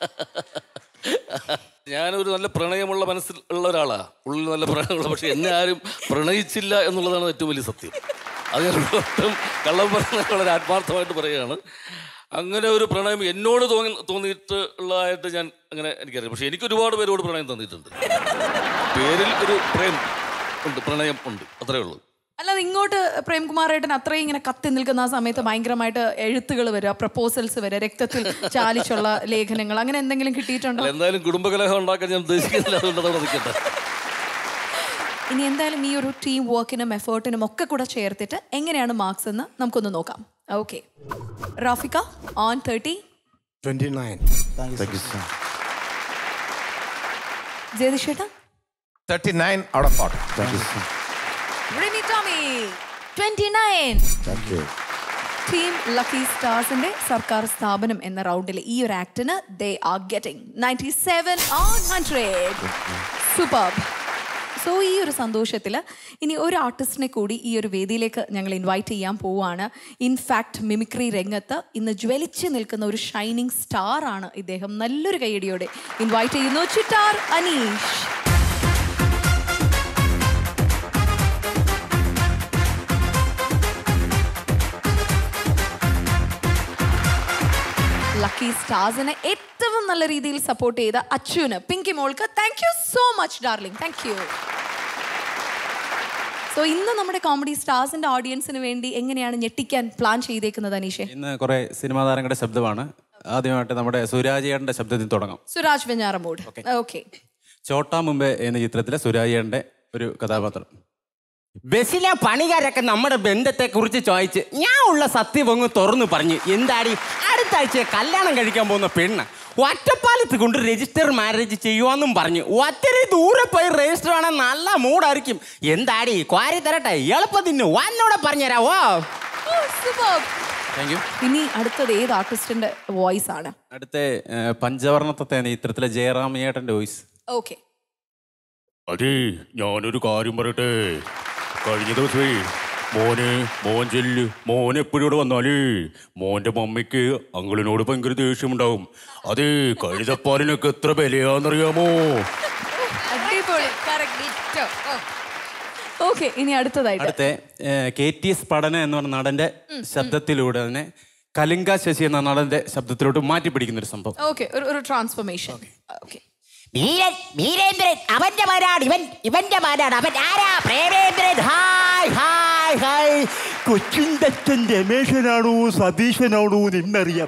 ഞാനൊരു നല്ല പ്രണയമുള്ള മനസ്സിൽ ഉള്ള ഒരാളാ ഉള്ളിൽ നല്ല പ്രണയമുള്ള പക്ഷെ എന്നെ ആരും പ്രണയിച്ചില്ല എന്നുള്ളതാണ് ഏറ്റവും വലിയ സത്യം അത് ഞാൻ ഒട്ടും കള്ളം പറഞ്ഞ വളരെ ആത്മാർത്ഥമായിട്ട് പറയുകയാണ് അങ്ങനെ ഒരു പ്രണയം എന്നോട് തോന്നി തോന്നിയിട്ട് ഉള്ളതായിട്ട് ഞാൻ അങ്ങനെ എനിക്കറിയാം പക്ഷെ എനിക്ക് ഒരുപാട് പേരോട് പ്രണയം തന്നിട്ടുണ്ട് പേരിൽ ഒരു പ്രേം ഉണ്ട് പ്രണയം ഉണ്ട് അത്രേ ഉള്ളൂ അല്ലാതെ ഇങ്ങോട്ട് പ്രേംകുമാർ ഏട്ടൻ അത്രയും ഇങ്ങനെ കത്തി നിൽക്കുന്ന ആ സമയത്ത് ഭയങ്കരമായിട്ട് എഴുത്തുകൾ വരിക പ്രപ്പോസൽസ് വരിക രക്തത്തിൽ ചാലിച്ചുള്ള ലേഖനങ്ങൾ അങ്ങനെ എന്തെങ്കിലും കിട്ടിയിട്ടുണ്ടോ അല്ല എന്തായാലും കുടുംബകലഹം ഉണ്ടാക്കാൻ ഞാൻ ഉദ്ദേശിക്കുന്നില്ല അതുകൊണ്ട് അതവിടെ നിൽക്കട്ടെ ഇനി എന്തായാലും ഈ ഒരു ടീം വർക്കിനും എഫേർട്ടിനും ഒക്കെ കൂടെ ചേർത്തിട്ട് എങ്ങനെയാണ് മാർക്സ് എന്ന് നമുക്കൊന്ന് നോക്കാം okay Rafika on thirty twenty nine ജയതിഷേട്ട thirty nine out of forty Rimi Tomy twenty nine team lucky സ്റ്റാർസിന്റെ സർക്കാർ സ്ഥാപനം എന്ന റൗണ്ടിൽ ഈ ഒരു ആക്ടിന് they are getting ninety seven on hundred super so ഈ ഒരു സന്തോഷത്തിൽ ഇനി ഒരു ആർട്ടിസ്റ്റിനെ കൂടി ഈ ഒരു വേദിയിലേക്ക് ഞങ്ങൾ ഇൻവൈറ്റ് ചെയ്യാൻ പോവുകയാണ് ഇൻഫാക്ട് മിമിക്രി രംഗത്ത് ഇന്ന് ജ്വലിച്ച് നിൽക്കുന്ന ഒരു ഷൈനിങ് സ്റ്റാർ ആണ് ഇദ്ദേഹം നല്ലൊരു കൈയടിയോടെ ഇൻവൈറ്റ് ചെയ്യുന്നു ചിറ്റാർ അനീഷ് ലക്കി സ്റ്റാർസിനെ ഏറ്റവും നല്ല രീതിയിൽ സപ്പോർട്ട് ചെയ്ത അച്ചുവിന് പിങ്കി മോൾക്ക് thank you so much darling thank you so ഇന്ന് നമ്മുടെ കോമഡി സ്റ്റാർസിന്റെ ഓഡിയൻസിന് വേണ്ടി എങ്ങനെയാണ് ഞെട്ടിക്കാൻ പ്ലാൻ ചെയ്തേക്കുന്നത് അനീഷെ ഇന്ന് കുറെ സിനിമാ താരങ്ങളുടെ ശബ്ദമാണ് ആദ്യമായിട്ട് നമ്മുടെ സുരാജിയേട്ടൻ്റെ ശബ്ദത്തിൽ തുടങ്ങാം സുരാജ് വെഞ്ഞാറമൂട് ഓക്കെ ചോട്ടാ മുമ്പേ എന്ന ചിത്രത്തിലെ സുരാജിയേട്ടൻ്റെ ഒരു കഥാപാത്രം ബസ്സിലെ പണിക്കാരൊക്കെ നമ്മുടെ ബന്ധത്തെ കുറിച്ച് ചോദിച്ച് ഞാൻ ഉള്ള സത്യം അങ്ങ് തുറന്നു പറഞ്ഞു എന്താടി അടുത്ത ആഴ്ച കല്യാണം കഴിക്കാൻ പോകുന്ന പെണ്ണ് ഒറ്റപ്പാലത്ത് കൊണ്ട് രജിസ്റ്റർ മാരേജ് ചെയ്യുവാന്നും പറഞ്ഞു ഒത്തിരി ദൂരെ പോയി രജിസ്റ്റർ ആണെങ്കിൽ നല്ല മൂടായിരിക്കും എന്താടി ക്വാരി തരട്ടെ എളുപ്പത്തിന് വന്നോടെ പറഞ്ഞുതരാവോ താങ്ക് യു ഇനി അടുത്തത് ഏത് ആർട്ടിസ്റ്റിന്റെ വോയിസ് ആണ് അടുത്ത ഏഹ്, പഞ്ചവർണ്ണത്തെ ചിത്രത്തിലെ ജയറാമിയേട്ടൻ്റെ വോയിസ് ഓക്കെ അതെ ഞാനൊരു കാര്യം പറയട്ടെ കഴിഞ്ഞ ദിവസമേ മോന് മോൻ ചെല്ല് മോൻ എപ്പോഴും ഇവിടെ വന്നാലേ മോന്റെ മമ്മിക്ക് അങ്കിളിനോട് ഭയങ്കര ദേഷ്യമുണ്ടാവും അതെ കഴുതപ്പാലിനൊക്കെ എത്ര വിലയാന്നറിയാമോ അടിപൊളി ഓക്കെ ഇനി അടുത്തതായിട്ട് അടുത്ത കെ ടി എസ് പഠന എന്ന് പറഞ്ഞ നടന്റെ ശബ്ദത്തിലൂടെ തന്നെ കലിംഗ ശശി എന്ന നടന്റെ ശബ്ദത്തിലോട്ട് മാറ്റി പിടിക്കുന്ന ഒരു സംഭവം ഓക്കെ ഒരു ഒരു ട്രാൻസ്ഫോർമേഷൻ ഓക്കെ വീരൻ വീരേന്ദ്രൻ അവന്റെ മാനാണ് ഇവൻ ഇവന്റെ മാനാണ് അവൻ ആരാ പ്രേമേന്ദ്രൻ ഹായ് ഹായ് ഹായ് കൊച്ചിന്തച്ഛൻ രമേശനാണോ സതീശനാണോ എന്നറിയാം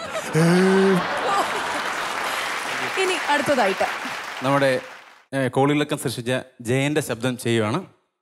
ഇനി അടുത്തതായിട്ട് നമ്മുടെ ഏഹ്, കോളിളക്കം സൃഷ്ടിച്ച ജയന്റെ ശബ്ദം ചെയ്യുവാണ്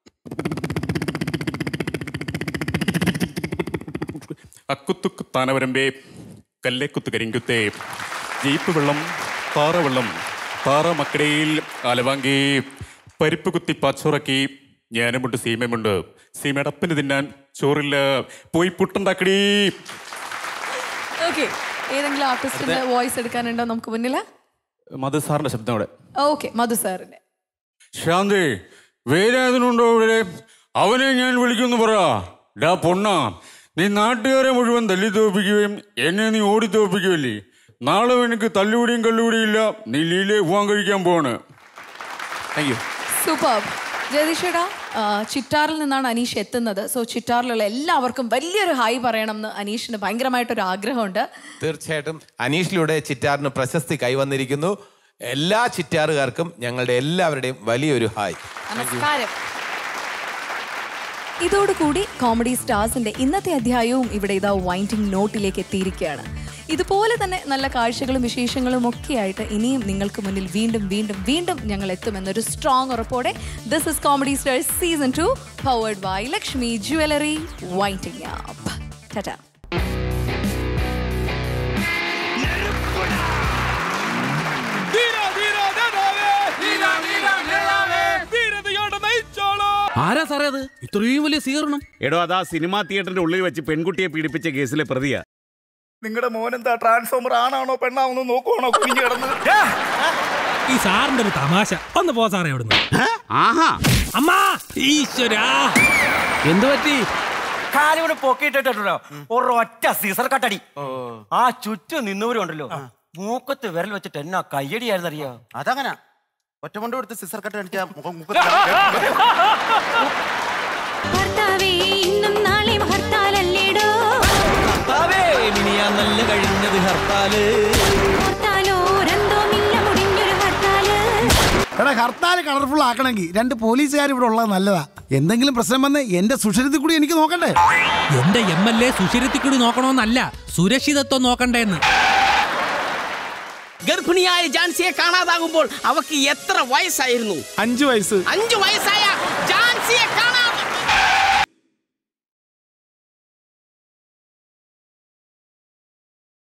അക്കുത്തുക്ക് താനവരമ്പേ കല്ലേക്കുത്ത് കരിങ്കുത്തേ ജീപ്പ് വെള്ളം പാറ വെള്ളം പാറ മക്കടയിൽ അലവാങ്കി പരിപ്പ് കുത്തി പച്ചുറക്കി ഞാനുമുണ്ട് സീമയുമുണ്ട് സീമയടപ്പിന് തിന്നാൻ ചോറില്ല പോയി പുട്ടുണ്ടാക്കടി ഓക്കെ ഏതെങ്കിലും ആർട്ടിസ്റ്റിന്റെ വോയിസ് എടുക്കാനുണ്ടോ നമുക്ക് മുന്നിൽ മധു സാറിന്റെ ശബ്ദം കൂടെ ഓക്കെ മധു സാറിന്റെ ശാന്തി വേലാതിനുണ്ടോ ഇവിടെ അവനെ ഞാൻ വിളിക്കുന്നു പറ ഡാ പൊണ്ണ നീ നാട്ടുകാരെ മുഴുവൻ തല്ലി തോപ്പിക്കുകയും എന്നെ നീ ഓടി തോപ്പിക്കുകയല്ലേ നാളെ എനിക്ക് തല്ലുപിടിയും കല്ലുപിടിയും ഇല്ല നീ ലീലയെ പോവാൻ കഴിക്കാൻ പോവാണ് താങ്ക് യു സൂപ്പർ ജഗദീഷേടാ ചിറ്റാറിൽ നിന്നാണ് അനീഷ് എത്തുന്നത് സോ ചിറ്റാറിലുള്ള എല്ലാവർക്കും വലിയൊരു ഹായ് പറയണം എന്ന് അനീഷിന് ഭയങ്കരമായിട്ടൊരു ആഗ്രഹമുണ്ട് തീർച്ചയായിട്ടും അനീഷിലൂടെ ചിറ്റാറിന് പ്രശസ്തി കൈവന്നിരിക്കുന്നു എല്ലാ ചിറ്റാറുകാർക്കും ഞങ്ങളുടെ എല്ലാവരുടെയും വലിയൊരു ഹായ് നമസ്കാരം ഇതോടുകൂടി കോമഡി സ്റ്റാർസിന്റെ ഇന്നത്തെ അധ്യായവും ഇവിടെ ഇതാ വൈൻഡിങ് നോട്ടിലേക്ക് എത്തിയിരിക്കുകയാണ് ഇതുപോലെ തന്നെ നല്ല കാഴ്ചകളും വിശേഷങ്ങളും ഒക്കെ ആയിട്ട് ഇനിയും നിങ്ങൾക്ക് മുന്നിൽ വീണ്ടും വീണ്ടും വീണ്ടും ഞങ്ങൾ എത്തുമെന്നൊരു സ്ട്രോങ് ഉറപ്പോടെ this is comedy stars season two powered by Lakshmi jewellery winding up tata ആരാ സാറേ അത് ഇത്രയും വലിയ സ്വീകരണം എടോ അതാ സിനിമാ തിയേറ്ററിന്റെ ഉള്ളിൽ വെച്ച് പെൺകുട്ടിയെ പീഡിപ്പിച്ച കേസിലെ പ്രതിയാ നിങ്ങളുടെ മോനെന്താ ട്രാൻസ്ഫോമർ ആണാണോ പെണ്ണാണോ നോക്കുവാണോ കുഞ്ഞു കിടന്ന് ഈ സാറിന്റെ ഒരു തമാശ ഒന്ന് പോ സാറേ അവിടുന്ന് ആഹാ അമ്മാ ഈശ്വരാ എന്തു പറ്റി കാലിവിടെ പൊക്കിയിട്ടിട്ടുണ്ടല്ലോ ഒരൊറ്റ സീസർ കട്ടടി ആ ചുറ്റും നിന്നവരും ഉണ്ടല്ലോ മൂക്കത്ത് വിരൽ വെച്ചിട്ട് എന്നാ കയ്യടിയായിരുന്നു അറിയോ അതങ്ങനെ ഒറ്റ കൊണ്ട് കൊടുത്ത് സിസർ കട്ട് അടിച്ചാ മുഖം ഭർത്താവേ ഇന്നും നാളെയും ഹർത്താലല്ലേടോ നല്ല കഴിഞ്ഞത് ഹർത്താല് ഹർത്താലോ രണ്ടോമില്ല മുടിഞ്ഞൊരു ഹർത്താല് എടാ ഹർത്താൽ കളർഫുൾ ആക്കണമെങ്കിൽ രണ്ട് പോലീസുകാർ ഇവിടെ ഉള്ളത് നല്ലതാ എന്തെങ്കിലും പ്രശ്നം വന്ന് എന്റെ സുഷരത്തിൽ കൂടി എനിക്ക് നോക്കണ്ടേ എന്റെ എം എൽ എ സുഷിരത്തിൽ കൂടി നോക്കണമെന്നല്ല സുരക്ഷിതത്വം നോക്കണ്ടേന്ന് ഗർഭിണിയായ ജാൻസിയെ കാണാതാകുമ്പോൾ അവക്ക് എത്ര വയസ്സായിരുന്നു അഞ്ചു വയസ്സ് അഞ്ചു വയസ്സായ ജാൻസിയെ